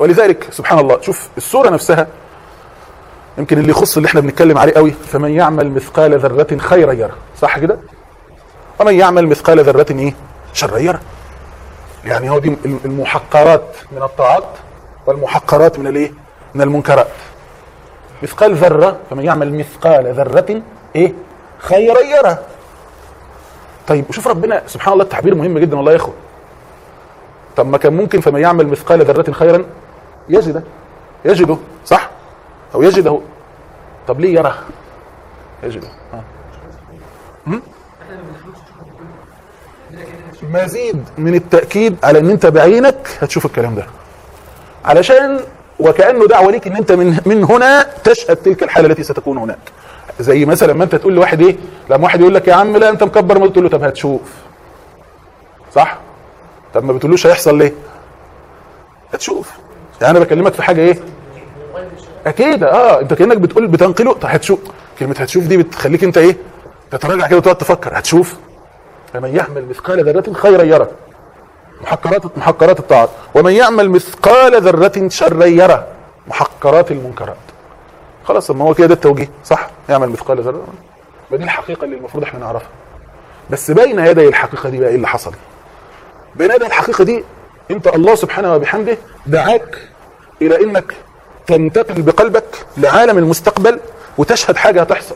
ولذلك سبحان الله شوف السوره نفسها يمكن اللي يخص اللي احنا بنتكلم عليه قوي فمن يعمل مثقال ذره خيرا يره صح كده ومن يعمل مثقال ذره ايه شرا يره يعني هو دي المحقرات من الطاعات والمحقرات من الايه من المنكرات مثقال ذره فمن يعمل مثقال ذره ايه خيرا يره طيب وشوف ربنا سبحان الله التعبير مهم جدا والله يا اخوه طب ما كان ممكن فمن يعمل مثقال ذره خيرا يجده يجده صح او يجده طب ليه يرى يجده ها. هم؟ مزيد من التاكيد على ان انت بعينك هتشوف الكلام ده علشان وكانه دعوه ليك ان انت من من هنا تشهد تلك الحاله التي ستكون هناك زي مثلا ما انت تقول لواحد ايه لما واحد يقول لك يا عم لا انت مكبر ما تقول له طب هتشوف صح طب ما بتقولوش هيحصل ليه هتشوف يعني انا بكلمك في حاجه ايه اكيد اه انت كانك بتقول بتنقله طب هتشوف كلمه هتشوف دي بتخليك انت ايه تتراجع كده وتقعد تفكر هتشوف فمن يعمل مثقال ذره خيرا يره محقرات محقرات الطاعات ومن يعمل مثقال ذره شرا يره محقرات المنكرات خلاص ما هو كده ده التوجيه صح يعمل مثقال ذره ما دي الحقيقه اللي المفروض احنا نعرفها بس بين يدي الحقيقه دي بقى ايه اللي حصل بين يدي الحقيقه دي انت الله سبحانه وبحمده دعاك الى انك تنتقل بقلبك لعالم المستقبل وتشهد حاجه هتحصل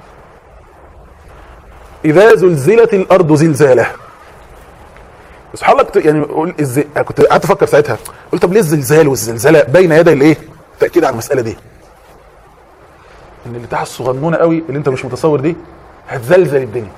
اذا زلزلت الارض زلزالها سبحان الله كنت يعني اقول ازاي كنت قعدت افكر ساعتها قلت طب ليه الزلزال والزلزله بين يدي الايه؟ تاكيد على المساله دي ان اللي تحت الصغنونه قوي اللي انت مش متصور دي هتزلزل الدنيا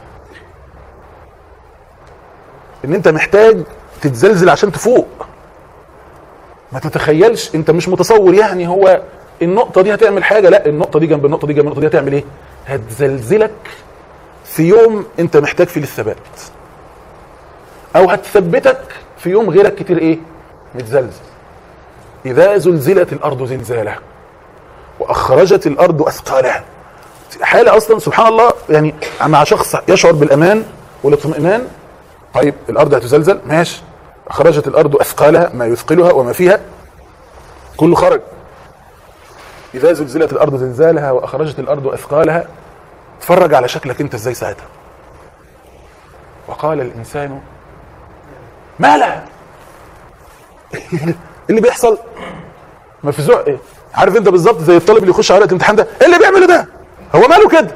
ان انت محتاج تتزلزل عشان تفوق ما تتخيلش انت مش متصور يعني هو النقطة دي هتعمل حاجة لا النقطة دي جنب النقطة دي جنب النقطة دي هتعمل ايه هتزلزلك في يوم انت محتاج فيه للثبات او هتثبتك في يوم غيرك كتير ايه متزلزل اذا زلزلت الارض زلزالها واخرجت الارض اثقالها حالة اصلا سبحان الله يعني مع شخص يشعر بالامان والاطمئنان طيب الارض هتزلزل ماشي اخرجت الارض اثقالها ما يثقلها وما فيها كله خرج اذا زلزلت الارض زلزالها واخرجت الارض اثقالها اتفرج على شكلك انت ازاي ساعتها وقال الانسان ما لها اللي بيحصل مفزوع ايه عارف انت بالظبط زي الطالب اللي يخش على الامتحان ده ايه اللي بيعمله ده هو ماله كده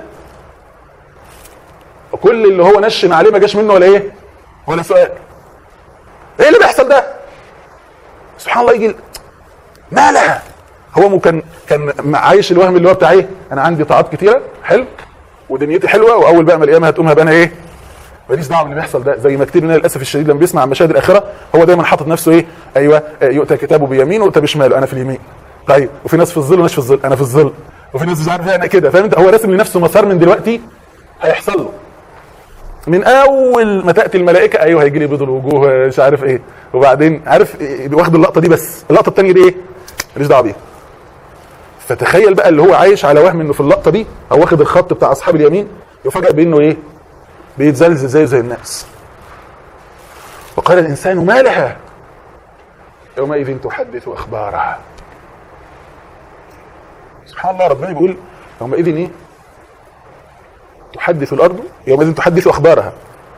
كل اللي هو نشن عليه ما جاش منه ولا ايه ولا سؤال ايه اللي بيحصل ده سبحان الله يجي ما لها هو مو كان كان عايش الوهم اللي هو بتاع ايه انا عندي طاعات كتيره حلو ودنيتي حلوه واول بقى ما القيامه هتقوم هبقى انا ايه ماليش دعوه باللي بيحصل ده زي ما كتير مننا للاسف الشديد لما بيسمع عن مشاهد الاخره هو دايما حاطط نفسه ايه ايوه يؤتى كتابه بيمينه ويؤتى بشماله انا في اليمين طيب وفي ناس في الظل وناس في الظل انا في الظل وفي ناس مش عارف ايه انا كده فاهم انت هو راسم لنفسه مسار من دلوقتي هيحصل له من اول ما تاتي الملائكه ايوه هيجي لي بيض الوجوه مش عارف ايه وبعدين عارف إيه واخد اللقطه دي بس اللقطه الثانيه دي ايه ماليش دعوه بيها فتخيل بقى اللي هو عايش على وهم انه في اللقطه دي او واخد الخط بتاع اصحاب اليمين يفاجئ بانه ايه بيتزلزل زي زي الناس وقال الانسان ما لها يومئذ تحدث اخبارها سبحان الله ربنا بيقول يومئذ ايه تحدث الارض يومئذ تحدث اخبارها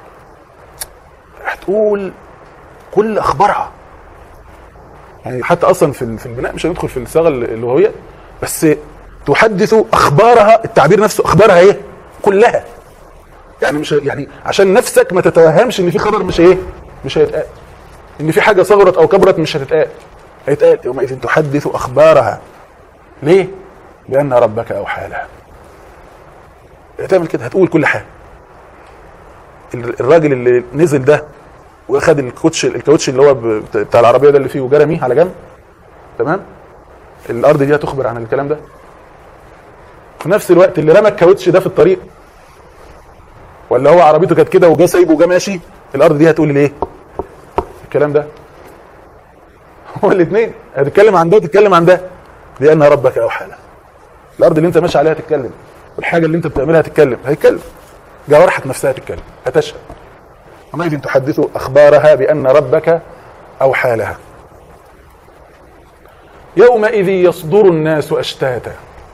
هتقول كل اخبارها يعني حتى اصلا في في البناء مش هندخل في الصيغه اللغويه بس تحدث اخبارها التعبير نفسه اخبارها ايه كلها يعني مش يعني عشان نفسك ما تتوهمش ان في خبر مش ايه مش هيتقال ان في حاجه صغرت او كبرت مش هتتقال هيتقال يومئذ تحدث اخبارها ليه لان ربك اوحى لها هتعمل كده هتقول كل حاجه الراجل اللي نزل ده واخد الكوتش الكاوتش اللي هو بتاع العربيه ده اللي فيه وجرمي على جنب تمام الارض دي هتخبر عن الكلام ده في نفس الوقت اللي رمى الكاوتش ده في الطريق ولا هو عربيته كانت كده وجا سايبه وجا ماشي الارض دي هتقول ليه الكلام ده هو الاثنين هتتكلم عن ده وتتكلم عن ده لان ربك اوحى لها الارض اللي انت ماشي عليها تتكلم والحاجه اللي انت بتعملها تتكلم هيتكلم جوارحك نفسها تتكلم هتشهد يومئذ تحدث اخبارها بان ربك اوحى لها يومئذ يصدر الناس اشتاتا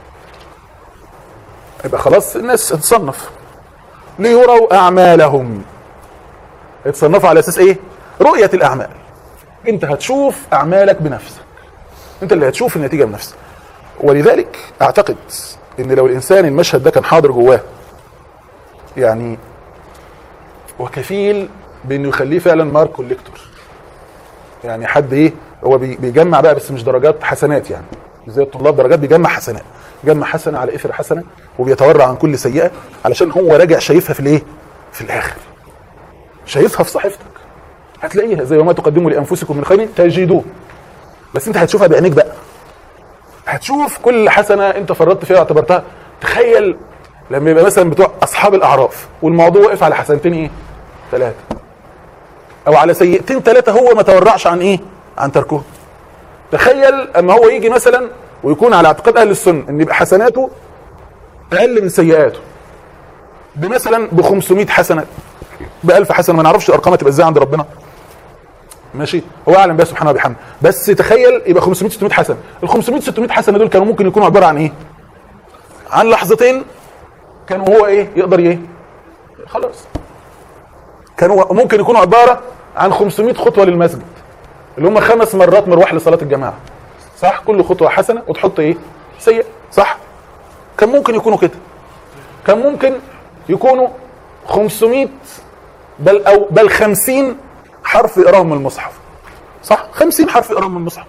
يبقى خلاص الناس تتصنف ليروا اعمالهم يتصنفوا على اساس ايه رؤيه الاعمال انت هتشوف اعمالك بنفسك انت اللي هتشوف النتيجه بنفسك ولذلك اعتقد ان لو الانسان المشهد ده كان حاضر جواه يعني وكفيل بانه يخليه فعلا مارك كوليكتور يعني حد ايه هو بي- بيجمع بقى بس مش درجات حسنات يعني زي الطلاب درجات بيجمع حسنات يجمع حسنه على اثر حسنه وبيتورع عن كل سيئه علشان هو راجع شايفها في الايه في الاخر شايفها في صحيفتك هتلاقيها زي وما تقدموا لانفسكم من خير تجدوه بس انت هتشوفها بعينيك بقى هتشوف كل حسنه انت فرطت فيها واعتبرتها تخيل لما يبقى مثلا بتوع اصحاب الاعراف والموضوع واقف على حسنتين ايه ثلاثه او على سيئتين ثلاثه هو ما تورعش عن ايه عن تركه تخيل اما هو يجي مثلا ويكون على اعتقاد اهل السنه ان يبقى حسناته اقل من سيئاته بمثلا ب 500 حسنه ب 1000 حسنه ما نعرفش الارقام هتبقى ازاي عند ربنا ماشي هو اعلم بها سبحانه وبحمده بس تخيل يبقى 500 600 حسنه ال 500 600 حسنه دول كانوا ممكن يكونوا عباره عن ايه عن لحظتين كانوا هو ايه يقدر ايه خلاص كانوا ممكن يكونوا عباره عن 500 خطوه للمسجد اللي هم خمس مرات مروح لصلاه الجماعه صح كل خطوه حسنه وتحط ايه سيء صح كان ممكن يكونوا كده كان ممكن يكونوا 500 بل او بل 50 حرف يقراهم من المصحف صح 50 حرف يقراهم من المصحف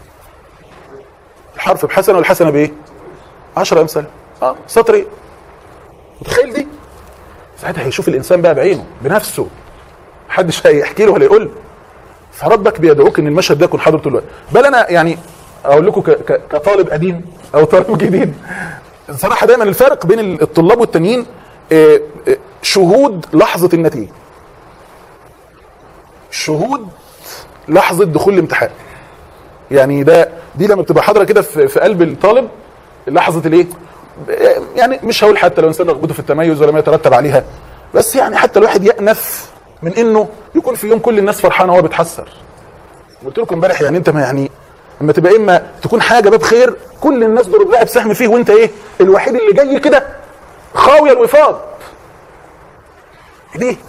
الحرف بحسنه والحسنه بايه 10 امثال اه سطر ايه متخيل دي ساعتها هيشوف الانسان بقى بعينه بنفسه محدش هيحكي له ولا يقول له فربك بيدعوك ان المشهد ده يكون حاضر طول الوقت بل انا يعني اقول لكم ك- ك- كطالب قديم او طالب جديد صراحه دايما الفرق بين الطلاب والتانيين آه، آه، شهود لحظه النتيجه شهود لحظه دخول الامتحان يعني ده دي لما بتبقى حاضره كده في, في قلب الطالب لحظه الايه يعني مش هقول حتى لو انسان رغبته في التميز ولا ما يترتب عليها بس يعني حتى الواحد يأنف من انه يكون في يوم كل الناس فرحانه وهو بيتحسر قلت لكم امبارح يعني انت ما يعني اما تبقى اما تكون حاجه باب خير كل الناس ضرب لها بسهم فيه وانت ايه الوحيد اللي جاي كده خاويه الوفاض ليه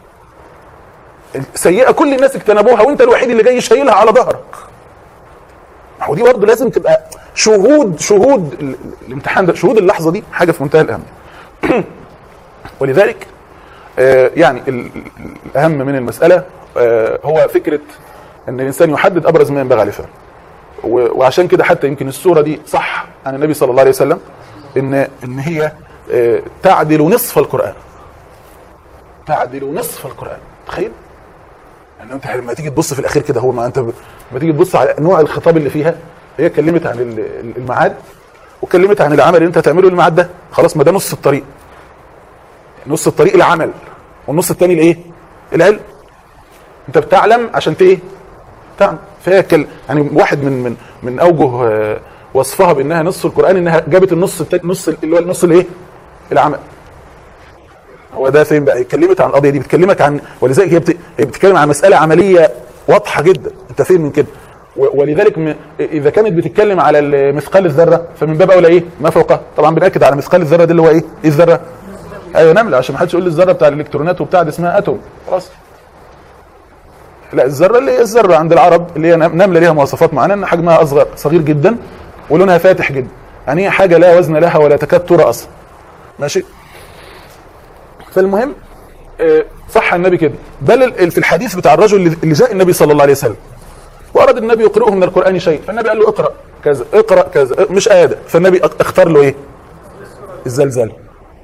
سيئه كل الناس اجتنبوها وانت الوحيد اللي جاي شايلها على ظهرك ما هو دي برضه لازم تبقى شهود شهود ال- ال- الامتحان ده شهود اللحظه دي حاجه في منتهى الاهميه ولذلك آه، يعني ال- ال- الاهم من المساله آه، هو فكره ان الانسان يحدد ابرز ما ينبغي عليه فعله و- وعشان كده حتى يمكن السوره دي صح عن النبي صلى الله عليه وسلم ان ان هي آه، تعدل نصف القران تعدل نصف القران تخيل يعني انت لما تيجي تبص في الاخير كده هو ما انت ب- لما تيجي تبص على نوع الخطاب اللي فيها هي اتكلمت عن ال- ال- الميعاد واتكلمت عن العمل اللي انت هتعمله الميعاد ده خلاص ما ده نص الطريق نص الطريق العمل والنص الثاني الايه العلم انت بتعلم عشان ت- ايه تعمل فهي كل يعني واحد من من من اوجه آه، وصفها بانها نص القران انها جابت النص التاني نص اللي هو النص الايه العمل هو ده فين بقى اتكلمت عن القضيه دي بتكلمك عن ولذلك هي بت... هي بتتكلم عن مساله عمليه واضحه جدا انت فين من كده و- ولذلك م... اذا كانت بتتكلم على ال- مثقال الذره فمن باب اولى ايه ما فوقها طبعا بناكد على مثقال الذره دي اللي هو ايه ايه الذره ايوه نمله عشان ما حدش يقول لي الذره بتاع الالكترونات وبتاع دي اسمها اتوم خلاص لا الذره اللي هي الذره عند العرب اللي هي نم- نمله ليها مواصفات معينه ان حجمها اصغر صغير جدا ولونها فاتح جدا يعني هي حاجه لا وزن لها ولا تكاد ترى اصلا ماشي فالمهم آه، صح النبي كده بل ال- في الحديث بتاع الرجل اللي- اللي جاء النبي صلى الله عليه وسلم واراد النبي يقرئه من القران شيء فالنبي قال له اقرا كذا اقرا كذا مش ايه ده فالنبي أق- اختار له ايه الزلزال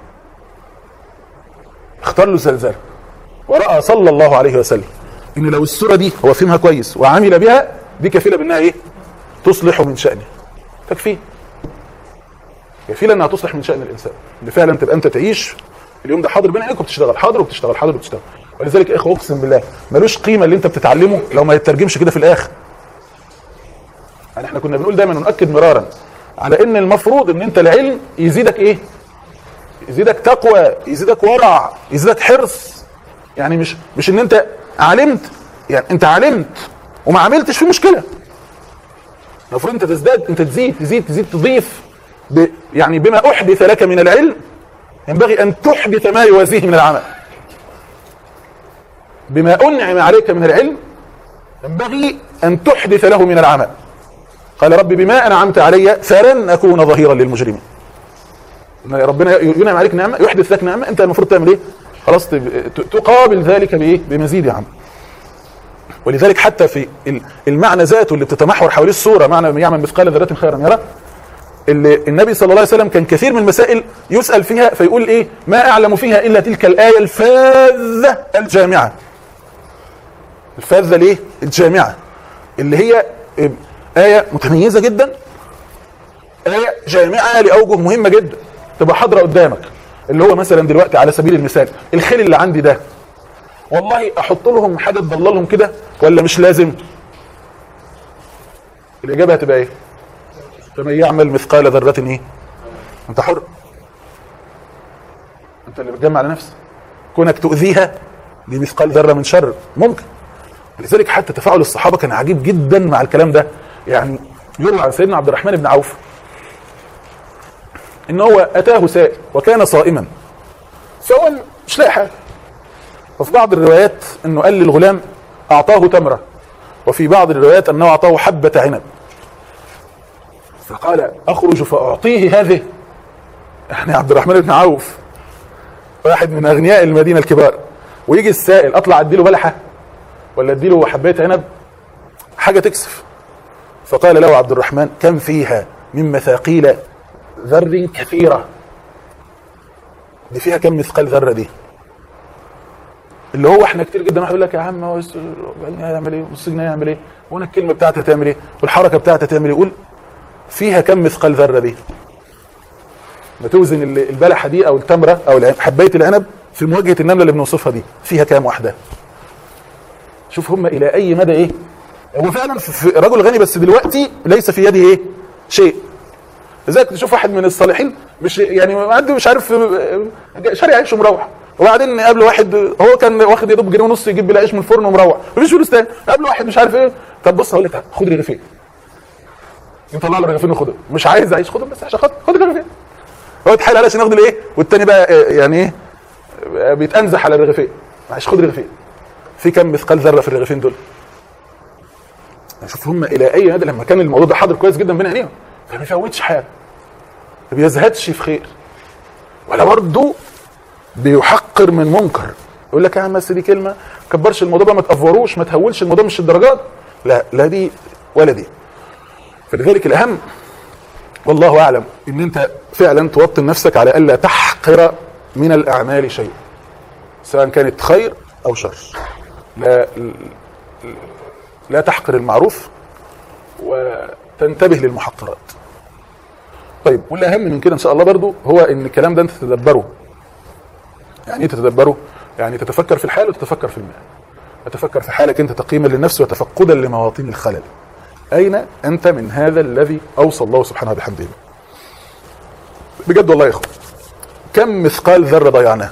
اختار له زلزال وراى صلى الله عليه وسلم ان لو السوره دي هو فهمها كويس وعمل بها دي كفيله بانها ايه تصلح من شانه تكفيه كفيله انها تصلح من شان الانسان ان فعلا تبقى انت تعيش اليوم ده حاضر بين عينيك وبتشتغل حاضر وبتشتغل حاضر وبتشتغل ولذلك يا اخوه اقسم بالله ملوش قيمه اللي انت بتتعلمه لو ما يترجمش كده في الاخر يعني احنا كنا بنقول دايما ونؤكد مرارا على ان المفروض ان انت العلم يزيدك ايه يزيدك تقوى يزيدك ورع يزيدك حرص يعني مش مش ان انت علمت يعني انت علمت وما عملتش في مشكله المفروض انت تزداد انت تزيد تزيد تزيد تضيف ب يعني بما احدث لك من العلم ينبغي ان تحدث ما يوازيه من العمل بما انعم عليك من العلم ينبغي ان تحدث له من العمل قال رب بما انعمت علي فلن اكون ظهيرا للمجرمين إن ربنا ينعم عليك نعمه يحدث لك نعمه انت المفروض تعمل ايه خلاص تب- ت- تقابل ذلك بايه بمزيد عمل ولذلك حتى في ال- المعنى ذاته اللي بتتمحور حواليه الصوره معنى يعمل مثقال ذره خيرا يرى اللي النبي صلى الله عليه وسلم كان كثير من المسائل يسال فيها فيقول ايه ما اعلم فيها الا تلك الايه الفاذه الجامعه الفاذه ليه الجامعه اللي هي ايه متميزه جدا آية جامعة لأوجه مهمة جدا تبقى حاضرة قدامك اللي هو مثلا دلوقتي على سبيل المثال الخيل اللي عندي ده والله احط لهم حاجة تضللهم كده ولا مش لازم الإجابة هتبقى ايه فمن يعمل مثقال ذرة ايه انت حر انت اللي بتجمع على نفسك كونك تؤذيها دي مثقال ذرة من شر ممكن لذلك حتى تفاعل الصحابة كان عجيب جدا مع الكلام ده يعني يروى عن سيدنا عبد الرحمن بن عوف ان هو اتاه سائل وكان صائما فهو مش لاقي حاجه وفي بعض الروايات انه قال للغلام اعطاه تمره وفي بعض الروايات انه اعطاه حبه عنب فقال اخرج فاعطيه هذه يعني عبد الرحمن بن عوف واحد من اغنياء المدينه الكبار ويجي السائل اطلع اديله بلحه ولا اديله حبايه عنب حاجه تكسف فقال له عبد الرحمن كم فيها من مثاقيل ذر كثيرة دي فيها كم مثقال ذرة دي اللي هو احنا كتير جدا واحد يقول لك يا عم هو الس- هيعمل ايه والسجن هيعمل ايه وانا الكلمه بتاعتي هتعمل ايه والحركه بتاعتي هتعمل ايه قول فيها كم مثقال ذره دي ما توزن ال- البلحه دي او التمره او الع- حبايه العنب في مواجهه النمله اللي بنوصفها دي فيها كام واحده شوف هم الى اي مدى ايه هو فعلا في- في رجل غني بس دلوقتي ليس في يده ايه شيء لذلك تشوف واحد من الصالحين مش يعني عنده مش عارف شاري عيش ومروح وبعدين قابله واحد هو كان واخد يا دوب جنيه ونص يجيب بيه عيش من الفرن ومروح مفيش فلوس تاني قابله واحد مش عارف ايه طب بص هقول لك خد رغيفين يطلع له رغيفين وخدهم مش عايز عيش خدهم بس عشان خاطر خد الرغيفين هو يتحايل عليه عشان ياخد الايه والتاني بقى آه، يعني ايه آه، بيتأنزح على الرغيفين معلش خد رغيفين في كم مثقال ذره في الرغيفين دول شوف هم الى اي مدى لما كان الموضوع ده حاضر كويس جدا بين عينيهم فما بيفوتش حاجه ما بيزهدش في خير ولا برضه بيحقر من منكر يقول لك يا عم بس دي كلمه ما كبرش الموضوع بقى ما تافوروش ما تهولش الموضوع مش الدرجات لا لا دي ولا دي فلذلك الاهم والله اعلم ان انت فعلا توطن نفسك على الا تحقر من الاعمال شيء سواء كانت خير او شر لا لا تحقر المعروف وتنتبه للمحقرات طيب والاهم من كده ان شاء الله برضو هو ان الكلام ده انت تتدبره يعني ايه تتدبره يعني تتفكر في الحال وتتفكر في المال تتفكر في حالك انت تقييما للنفس وتفقدا لمواطن الخلل اين انت من هذا الذي اوصى الله سبحانه وبحمده به؟ بجد والله يا اخوان كم مثقال ذره ضيعناه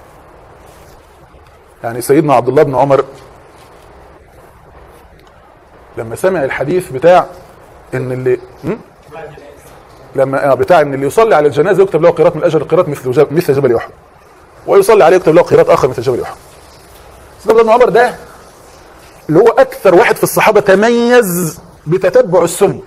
يعني سيدنا عبد الله بن عمر لما سمع الحديث بتاع ان اللي م? لما آه بتاع ان اللي يصلي على الجنازه يكتب له قيراط من الاجر قيراط مثل جبل مثل جبل احد ويصلي عليه يكتب له قيراط اخر مثل جبل احد سيدنا ابن عمر ده اللي هو اكثر واحد في الصحابه تميز بتتبع السنه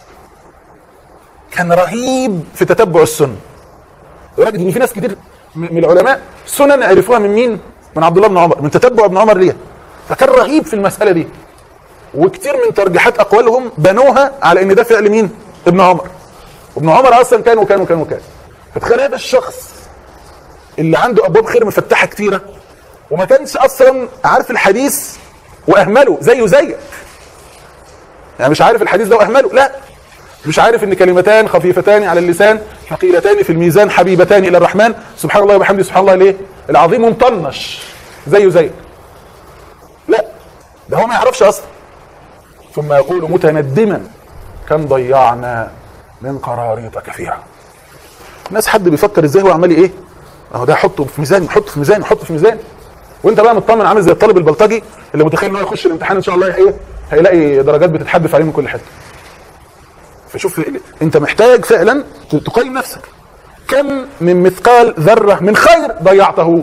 كان رهيب في تتبع السنه لدرجه ان في ناس كتير من من العلماء سنن عرفوها من مين؟ من عبد الله بن عمر من تتبع ابن عمر ليها فكان رهيب في المساله دي وكتير من ترجيحات اقوالهم بنوها على ان ده فعل مين؟ ابن عمر وابن عمر اصلا كان وكان وكان وكان فتخيل هذا الشخص اللي عنده ابواب خير مفتحه كتيره وما كانش اصلا عارف الحديث واهمله زيه زيك يعني مش عارف الحديث ده واهمله لا مش عارف ان كلمتان خفيفتان على اللسان ثقيلتان في الميزان حبيبتان الى الرحمن سبحان الله وبحمده سبحان الله ليه العظيم مطنش زيه زيك لا ده هو ما يعرفش اصلا ثم يقول متندما كم ضيعنا من قراريط كثيره الناس حد بيفكر ازاي هو عمال ايه اهو ده حطه في ميزان حطه في ميزان حطه في ميزان وانت بقى مطمن عامل زي الطالب البلطجي اللي متخيل ان هو يخش الامتحان ان شاء الله ايه هيلاقي درجات بتتحدف عليه من كل حته فشوف انت محتاج فعلا ت- تقيم نفسك كم من مثقال ذره من خير ضيعته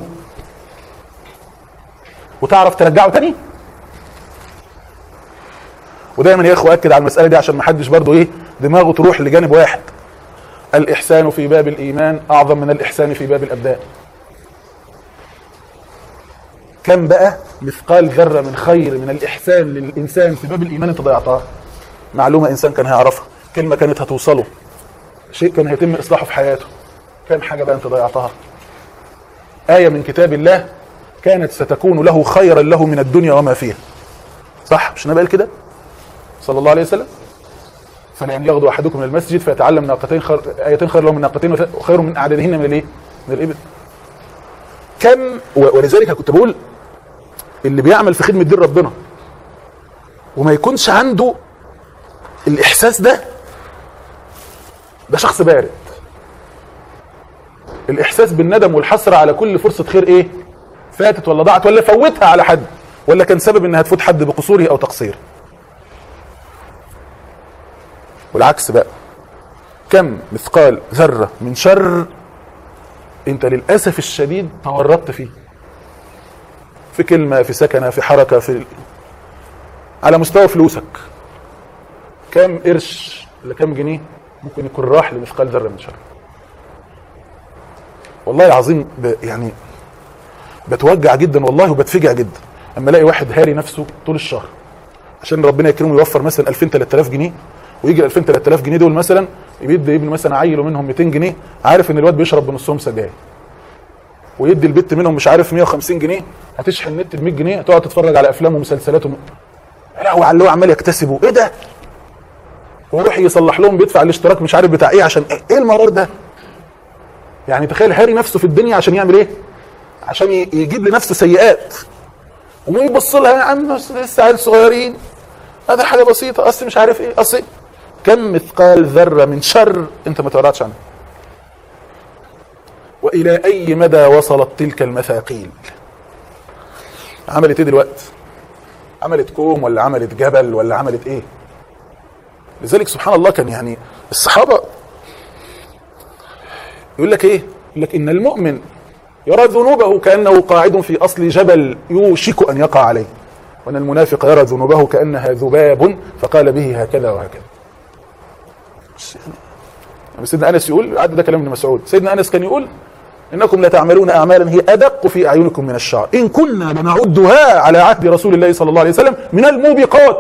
وتعرف ترجعه تاني ودايما يا اخوه اكد على المساله دي عشان ما حدش برضه ايه دماغه تروح لجانب واحد الاحسان في باب الايمان اعظم من الاحسان في باب الابدان كم بقى مثقال ذره من خير من الاحسان للانسان في باب الايمان انت ضيعتها معلومه انسان كان هيعرفها كلمه كانت هتوصله شيء كان هيتم اصلاحه في حياته كم حاجه بقى انت ضيعتها ايه من كتاب الله كانت ستكون له خيرا له من الدنيا وما فيها صح مش انا قال كده صلى الله عليه وسلم فلان يغدو احدكم من المسجد فيتعلم ناقتين خير ايتين خير له من ناقتين وخير من اعدادهن من الايه؟ من الابل. كم و- ولذلك كنت بقول اللي بيعمل في خدمه دين ربنا وما يكونش عنده الاحساس ده ده شخص بارد. الاحساس بالندم والحسره على كل فرصه خير ايه؟ فاتت ولا ضاعت ولا فوتها على حد ولا كان سبب انها تفوت حد بقصوره او تقصيره. والعكس بقى كم مثقال ذرة من شر انت للأسف الشديد تورطت فيه في كلمة في سكنة في حركة في على مستوى فلوسك كم قرش ولا كم جنيه ممكن يكون راح لمثقال ذرة من شر والله العظيم ب يعني بتوجع جدا والله وبتفجع جدا اما الاقي واحد هاري نفسه طول الشهر عشان ربنا يكرمه يوفر مثلا 2000 3000 جنيه ويجي ال 2000 3000 جنيه دول مثلا يدي ابنه مثلا عيله منهم 200 جنيه عارف ان الواد بيشرب بنصهم سجاير ويدي البت منهم مش عارف 150 جنيه هتشحن النت ب 100 جنيه هتقعد تتفرج على افلام ومسلسلات وم... يا لهوي على اللي هو عمال يكتسبه ايه ده؟ ويروح يصلح لهم بيدفع الاشتراك مش عارف بتاع ايه عشان ايه, إيه المرار ده؟ يعني تخيل هاري نفسه في الدنيا عشان يعمل ايه؟ عشان ي- يجيب لنفسه سيئات ويبص لها يا عم بس لسه عيال صغيرين هذا حاجه بسيطه اصل مش عارف ايه اصل كم مثقال ذره من شر انت ما تعرضش عنه والى اي مدى وصلت تلك المثاقيل عملت ايه دلوقتي عملت كوم ولا عملت جبل ولا عملت ايه لذلك سبحان الله كان يعني الصحابه يقول لك ايه يقول لك ان المؤمن يرى ذنوبه كانه قاعد في اصل جبل يوشك ان يقع عليه وان المنافق يرى ذنوبه كانها ذباب فقال به هكذا وهكذا بس يعني سيدنا انس يقول عد ده كلام ابن مسعود سيدنا انس كان يقول انكم لتعملون اعمالا هي ادق في اعينكم من الشعر ان كنا لنعدها على عهد رسول الله صلى الله عليه وسلم من الموبقات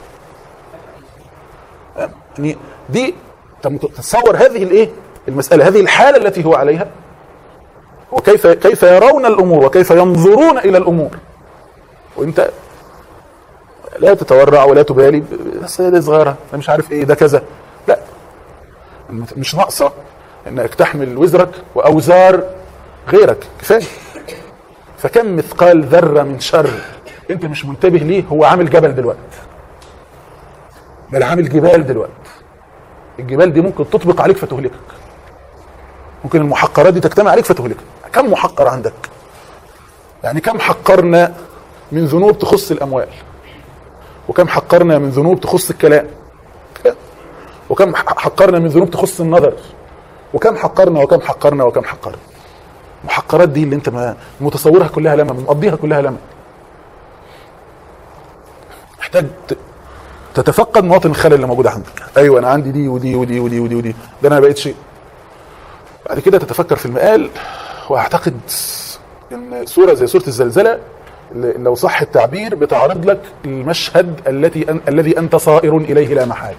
يعني دي طب تصور هذه الايه المساله هذه الحاله التي هو عليها وكيف كيف يرون الامور وكيف ينظرون الى الامور وانت لا تتورع ولا تبالي بس هي دي صغيره انا مش عارف ايه ده كذا لا مش ناقصه انك تحمل وزرك واوزار غيرك كفايه فكم مثقال ذره من شر انت مش منتبه ليه هو عامل جبل دلوقتي بل عامل جبال دلوقتي الجبال دي ممكن تطبق عليك فتهلكك ممكن المحقرات دي تجتمع عليك فتهلكك كم محقر عندك يعني كم حقرنا من ذنوب تخص الاموال وكم حقرنا من ذنوب تخص الكلام وكم حقرنا من ذنوب تخص النظر وكم حقرنا وكم حقرنا وكم حقرنا المحقرات دي اللي انت ما متصورها كلها لما مقضيها كلها لما محتاج ت- تتفقد مواطن الخلل اللي موجوده عندك ايوه انا عندي دي ودي ودي ودي ودي ودي ده انا بقيت شيء بعد كده تتفكر في المقال واعتقد ان سوره زي سوره الزلزله اللي لو صح التعبير بتعرض لك المشهد التي أن الذي انت صائر اليه لا محال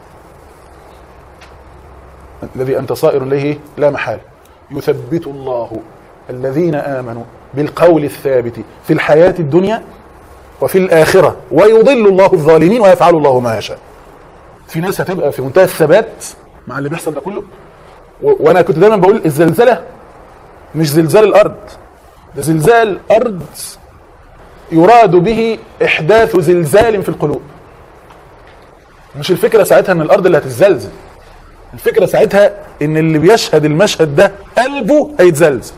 الذي انت صائر اليه لا محال يثبت الله الذين امنوا بالقول الثابت في الحياه الدنيا وفي الاخره ويضل الله الظالمين ويفعل الله ما يشاء في ناس هتبقى في منتهى الثبات مع اللي بيحصل ده كله و- وانا كنت دايما بقول الزلزله مش زلزال الارض ده زلزال ارض يراد به احداث زلزال في القلوب مش الفكره ساعتها ان الارض اللي هتتزلزل الفكره ساعتها ان اللي بيشهد المشهد ده قلبه هيتزلزل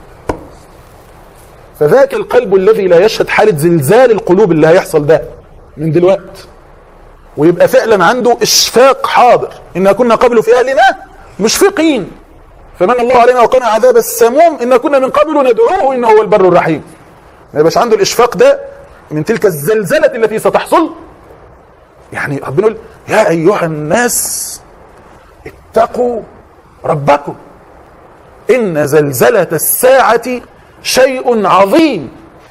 فذاك القلب الذي لا يشهد حاله زلزال القلوب اللي هيحصل ده من دلوقت ويبقى فعلا عنده اشفاق حاضر انا كنا قبل في اهلنا مشفقين فمن الله علينا وقنا عذاب السموم انا كنا من قبل ندعوه انه هو البر الرحيم ما يبقاش عنده الاشفاق ده من تلك الزلزله التي ستحصل يعني ربنا يقول يا ايها الناس اتقوا ربكم ان زلزله الساعه شيء عظيم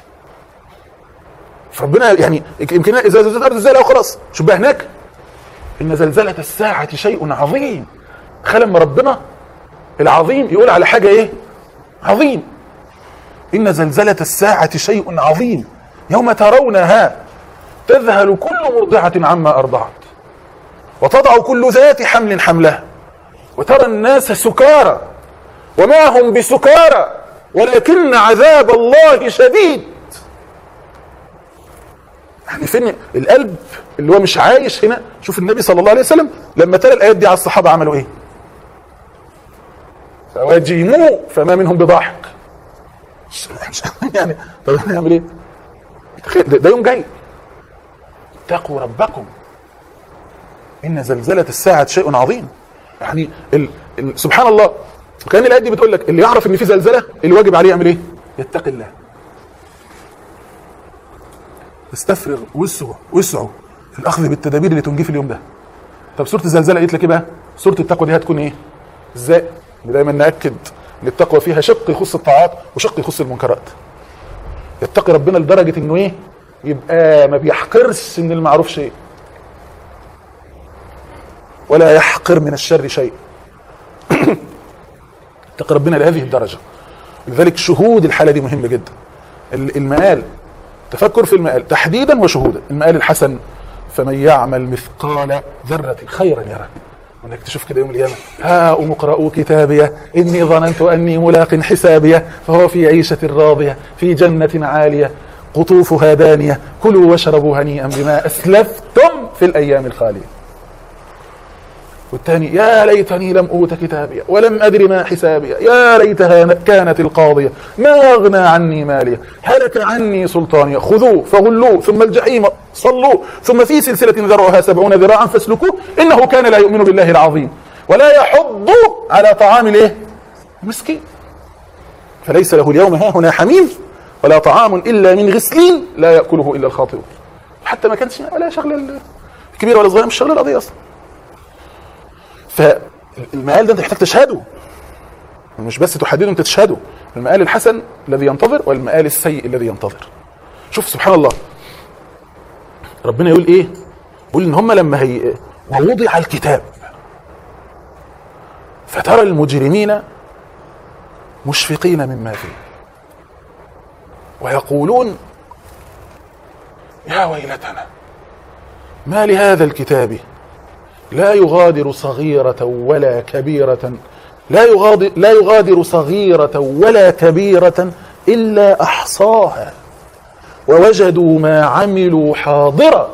فربنا يعني يمكن اذا زلزلت الارض زلزالها خلاص شوف بقى هناك ان زلزله الساعه شيء عظيم تخيل لما ربنا العظيم يقول على حاجه ايه عظيم ان زلزله الساعه شيء عظيم يوم ترونها تذهل كل مرضعه عما ارضعت وتضع كل ذات حمل حملها وترى الناس سكارى وما هم بسكارى ولكن عذاب الله شديد يعني فين القلب اللي هو مش عايش هنا شوف النبي صلى الله عليه وسلم لما تلا الايات دي على الصحابه عملوا ايه فواجهموه فما منهم بضاحك يعني طب هنعمل ايه تخيل ده, ده يوم جاي اتقوا ربكم ان زلزله الساعه شيء عظيم يعني ال... ال... سبحان الله وكان الايه دي بتقول لك اللي يعرف ان في زلزله اللي واجب عليه يعمل ايه يتقي الله استفرغ وسعه وسعه في الاخذ بالتدابير اللي تنجيه في اليوم ده طب سوره الزلزله قالت لك ايه بقى سوره التقوى دي هتكون ايه ازاي دايما ناكد ان التقوى فيها شق يخص الطاعات وشق يخص المنكرات يتقي ربنا لدرجه انه ايه يبقى ما بيحقرش من المعروف شيء ولا يحقر من الشر شيء اتقي ربنا لهذه الدرجه لذلك شهود الحاله دي مهم جدا المآل تفكر في المآل تحديدا وشهودا المآل الحسن فمن يعمل مثقال ذرة خيرا يره وانك تشوف كده يوم القيامة ها اقرأوا كتابيه إني ظننت أني ملاق حسابيه فهو في عيشة راضية في جنة عالية قطوفها دانية كلوا واشربوا هنيئا بما أسلفتم في الأيام الخالية والثاني يا ليتني لم أوت كتابية ولم أدر ما حسابية يا ليتها كانت القاضية ما أغنى عني مالية هلك عني سلطانية خذوه فغلوه ثم الجحيم صلوه ثم في سلسلة ذرعها سبعون ذراعا فاسلكوه إنه كان لا يؤمن بالله العظيم ولا يحض على طعام الايه مسكين فليس له اليوم ها هنا حميم ولا طعام إلا من غسلين لا يأكله إلا الخاطئون حتى ما كانش ولا شغلة كبيرة ولا صغيرة مش شغلة القضية أصلا فالمقال ده انت محتاج تشهده مش بس تحدده انت تشهده المقال الحسن الذي ينتظر والمقال السيء الذي ينتظر شوف سبحان الله ربنا يقول ايه يقول ان هم لما هي ووضع الكتاب فترى المجرمين مشفقين مما فيه ويقولون يا ويلتنا ما لهذا الكتاب لا يغادر صغيرة ولا كبيرة لا يغادر لا يغادر صغيرة ولا كبيرة إلا أحصاها ووجدوا ما عملوا حاضرا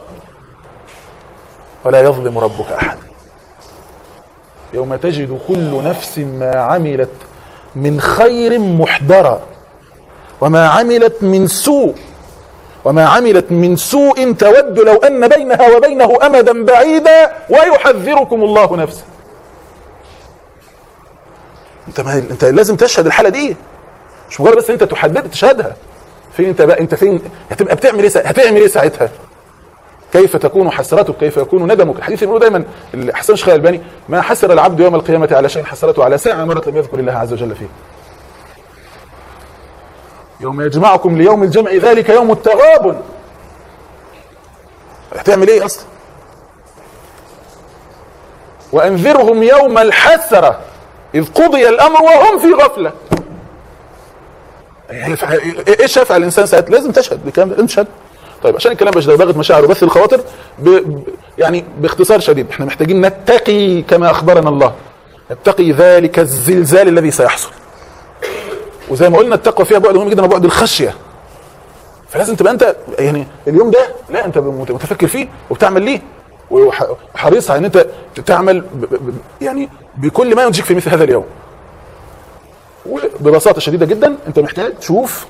ولا يظلم ربك أحد يوم تجد كل نفس ما عملت من خير محضرا وما عملت من سوء وما عملت من سوء تود لو ان بينها وبينه امدا بعيدا ويحذركم الله نفسه انت ما انت لازم تشهد الحاله دي مش مجرد بس انت تحدد تشهدها فين انت بقى انت فين هتبقى بتعمل ايه هتعمل ايه ساعتها كيف تكون حسرتك كيف يكون ندمك الحديث بيقول دايما حسن الشيخ الالباني ما حسر العبد يوم القيامه على شيء حسرته على ساعه مرت لم يذكر الله عز وجل فيه يوم يجمعكم ليوم الجمع ذلك يوم التغابن هتعمل ايه اصلا وانذرهم يوم الحسرة اذ قضي الامر وهم في غفلة ايش يفعل الانسان ساعتها لازم تشهد بالكلام ده لازم تشهد طيب عشان الكلام مش ضغط مشاعر وبث الخواطر ب... ب... يعني باختصار شديد احنا محتاجين نتقي كما اخبرنا الله نتقي ذلك الزلزال الذي سيحصل وزي ما قلنا التقوى فيها بعد مهم جدا بعد الخشيه فلازم تبقى انت يعني اليوم ده لا انت متفكر فيه وبتعمل ليه وحريص على ان انت تعمل ب ب يعني بكل ما ينجيك في مثل هذا اليوم وببساطه شديده جدا انت محتاج تشوف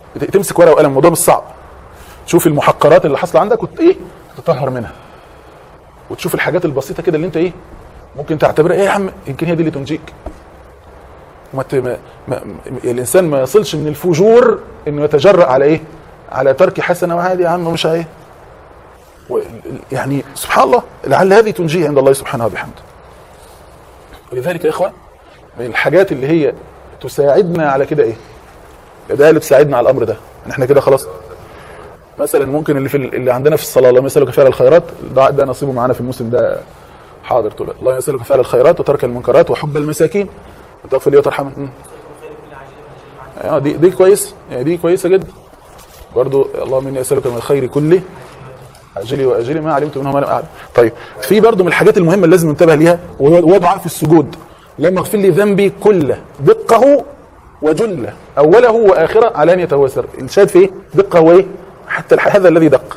تمسك ورقه وقلم الموضوع مش صعب تشوف المحقرات اللي حاصله عندك وت ايه تطهر منها وتشوف الحاجات البسيطه كده اللي انت ايه ممكن تعتبرها ايه يا عم يمكن هي دي اللي تنجيك وما ت- ما ما الانسان ما يصلش من الفجور انه يتجرأ على ايه على ترك حسنه وعادي يا عم مش ايه و- يعني سبحان الله لعل هذه تنجيه عند الله سبحانه وبحمده ولذلك يا اخوان من الحاجات اللي هي تساعدنا على كده ايه ده اللي تساعدنا على الامر ده ان احنا كده خلاص مثلا ممكن اللي في اللي عندنا في الصلاه اللهم يسالك فعل الخيرات ده, ده نصيبه معانا في الموسم ده حاضر طول الوقت. اللهم يسالك فعل الخيرات وترك المنكرات وحب المساكين وتغفر لي وترحم مم. اه دي دي كويس يعني دي كويسه جدا برضو اللهم اني اسالك من الخير كله اجلي واجلي ما علمت منه ما لم اعلم طيب في برضو من الحاجات المهمه اللي لازم ننتبه ليها وهو وهو دعاء في السجود اللهم اغفر لي ذنبي كله دقه وجله اوله واخره علانيته وسر الشاهد في ايه دقه وايه حتى الح- هذا الذي دق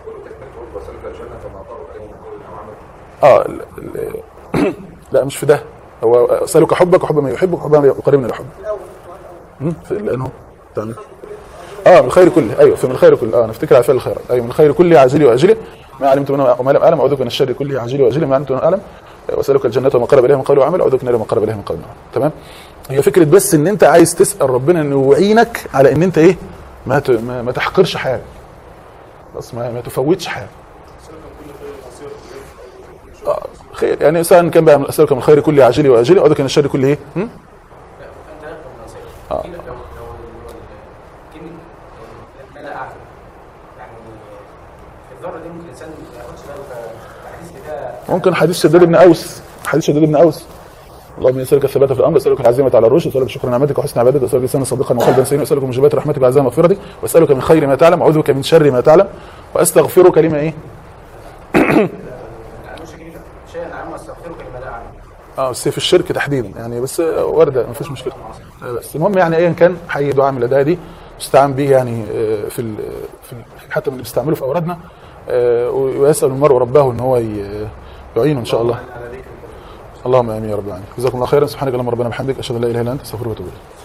اه ال- ال- لا مش في ده هو اسالك حبك وحب من يحبك وحب من يقربني الى حب مم، في لانه تمام اه من الخير كله ايوه في من الخير كله اه نفتكر على فعل الخيرات ايوه من الخير كله عاجلي واجلي ما علمت منه وما لم اعلم اعوذ بك من الشر كله عاجلي واجلي ما علمت منه اعلم واسالك الجنه وما قرب اليها من قول وعمل اعوذ بك من النار وما قرب اليها من قول وعمل تمام هي فكره بس ان انت عايز تسال ربنا انه يعينك على ان انت ايه ما ت- ما, ما تحقرش حاجه بس ما, ما تفوتش حاجه آه خير يعني سواء كان بقى من اسالك من الخير كله عاجلي واجلي اعوذ بك من الشر كله ايه هم؟ لو لو كلمه ما لا اعلم يعني في الذره دي ممكن الانسان ما ياخدش باله فالحديث ده ممكن حديث شداد بن اوس حديث شداد بن اوس اللهم يسألك الثبات في الامر اسالك العزيمه على الرشد اسالك شكر نعمتك وحسن عبادتك اسالك لسانا صديقا وقلبا سليما اسالك موجبات رحمتك وعزاء مغفرتك واسالك من خير ما تعلم اعوذ بك من شر ما تعلم واستغفرك لما ايه يعني مش كلمه شيئا اعلم واستغفرك لما لا اعلم اه بس في الشرك تحديدا يعني بس آه، ورده ما فيش مشكله آه، بس المهم يعني ايا كان حي دعاء من الادعيه دي يستعان به يعني آه، في ال في ال حتى من اللي بيستعمله في اورادنا آه، ويسال المرء ربه ان هو ي- يعينه ان شاء الله اللهم امين يا رب العالمين جزاكم الله خيرا سبحانك اللهم ربنا وبحمدك اشهد ان لا اله الا انت استغفرك واتوب اليك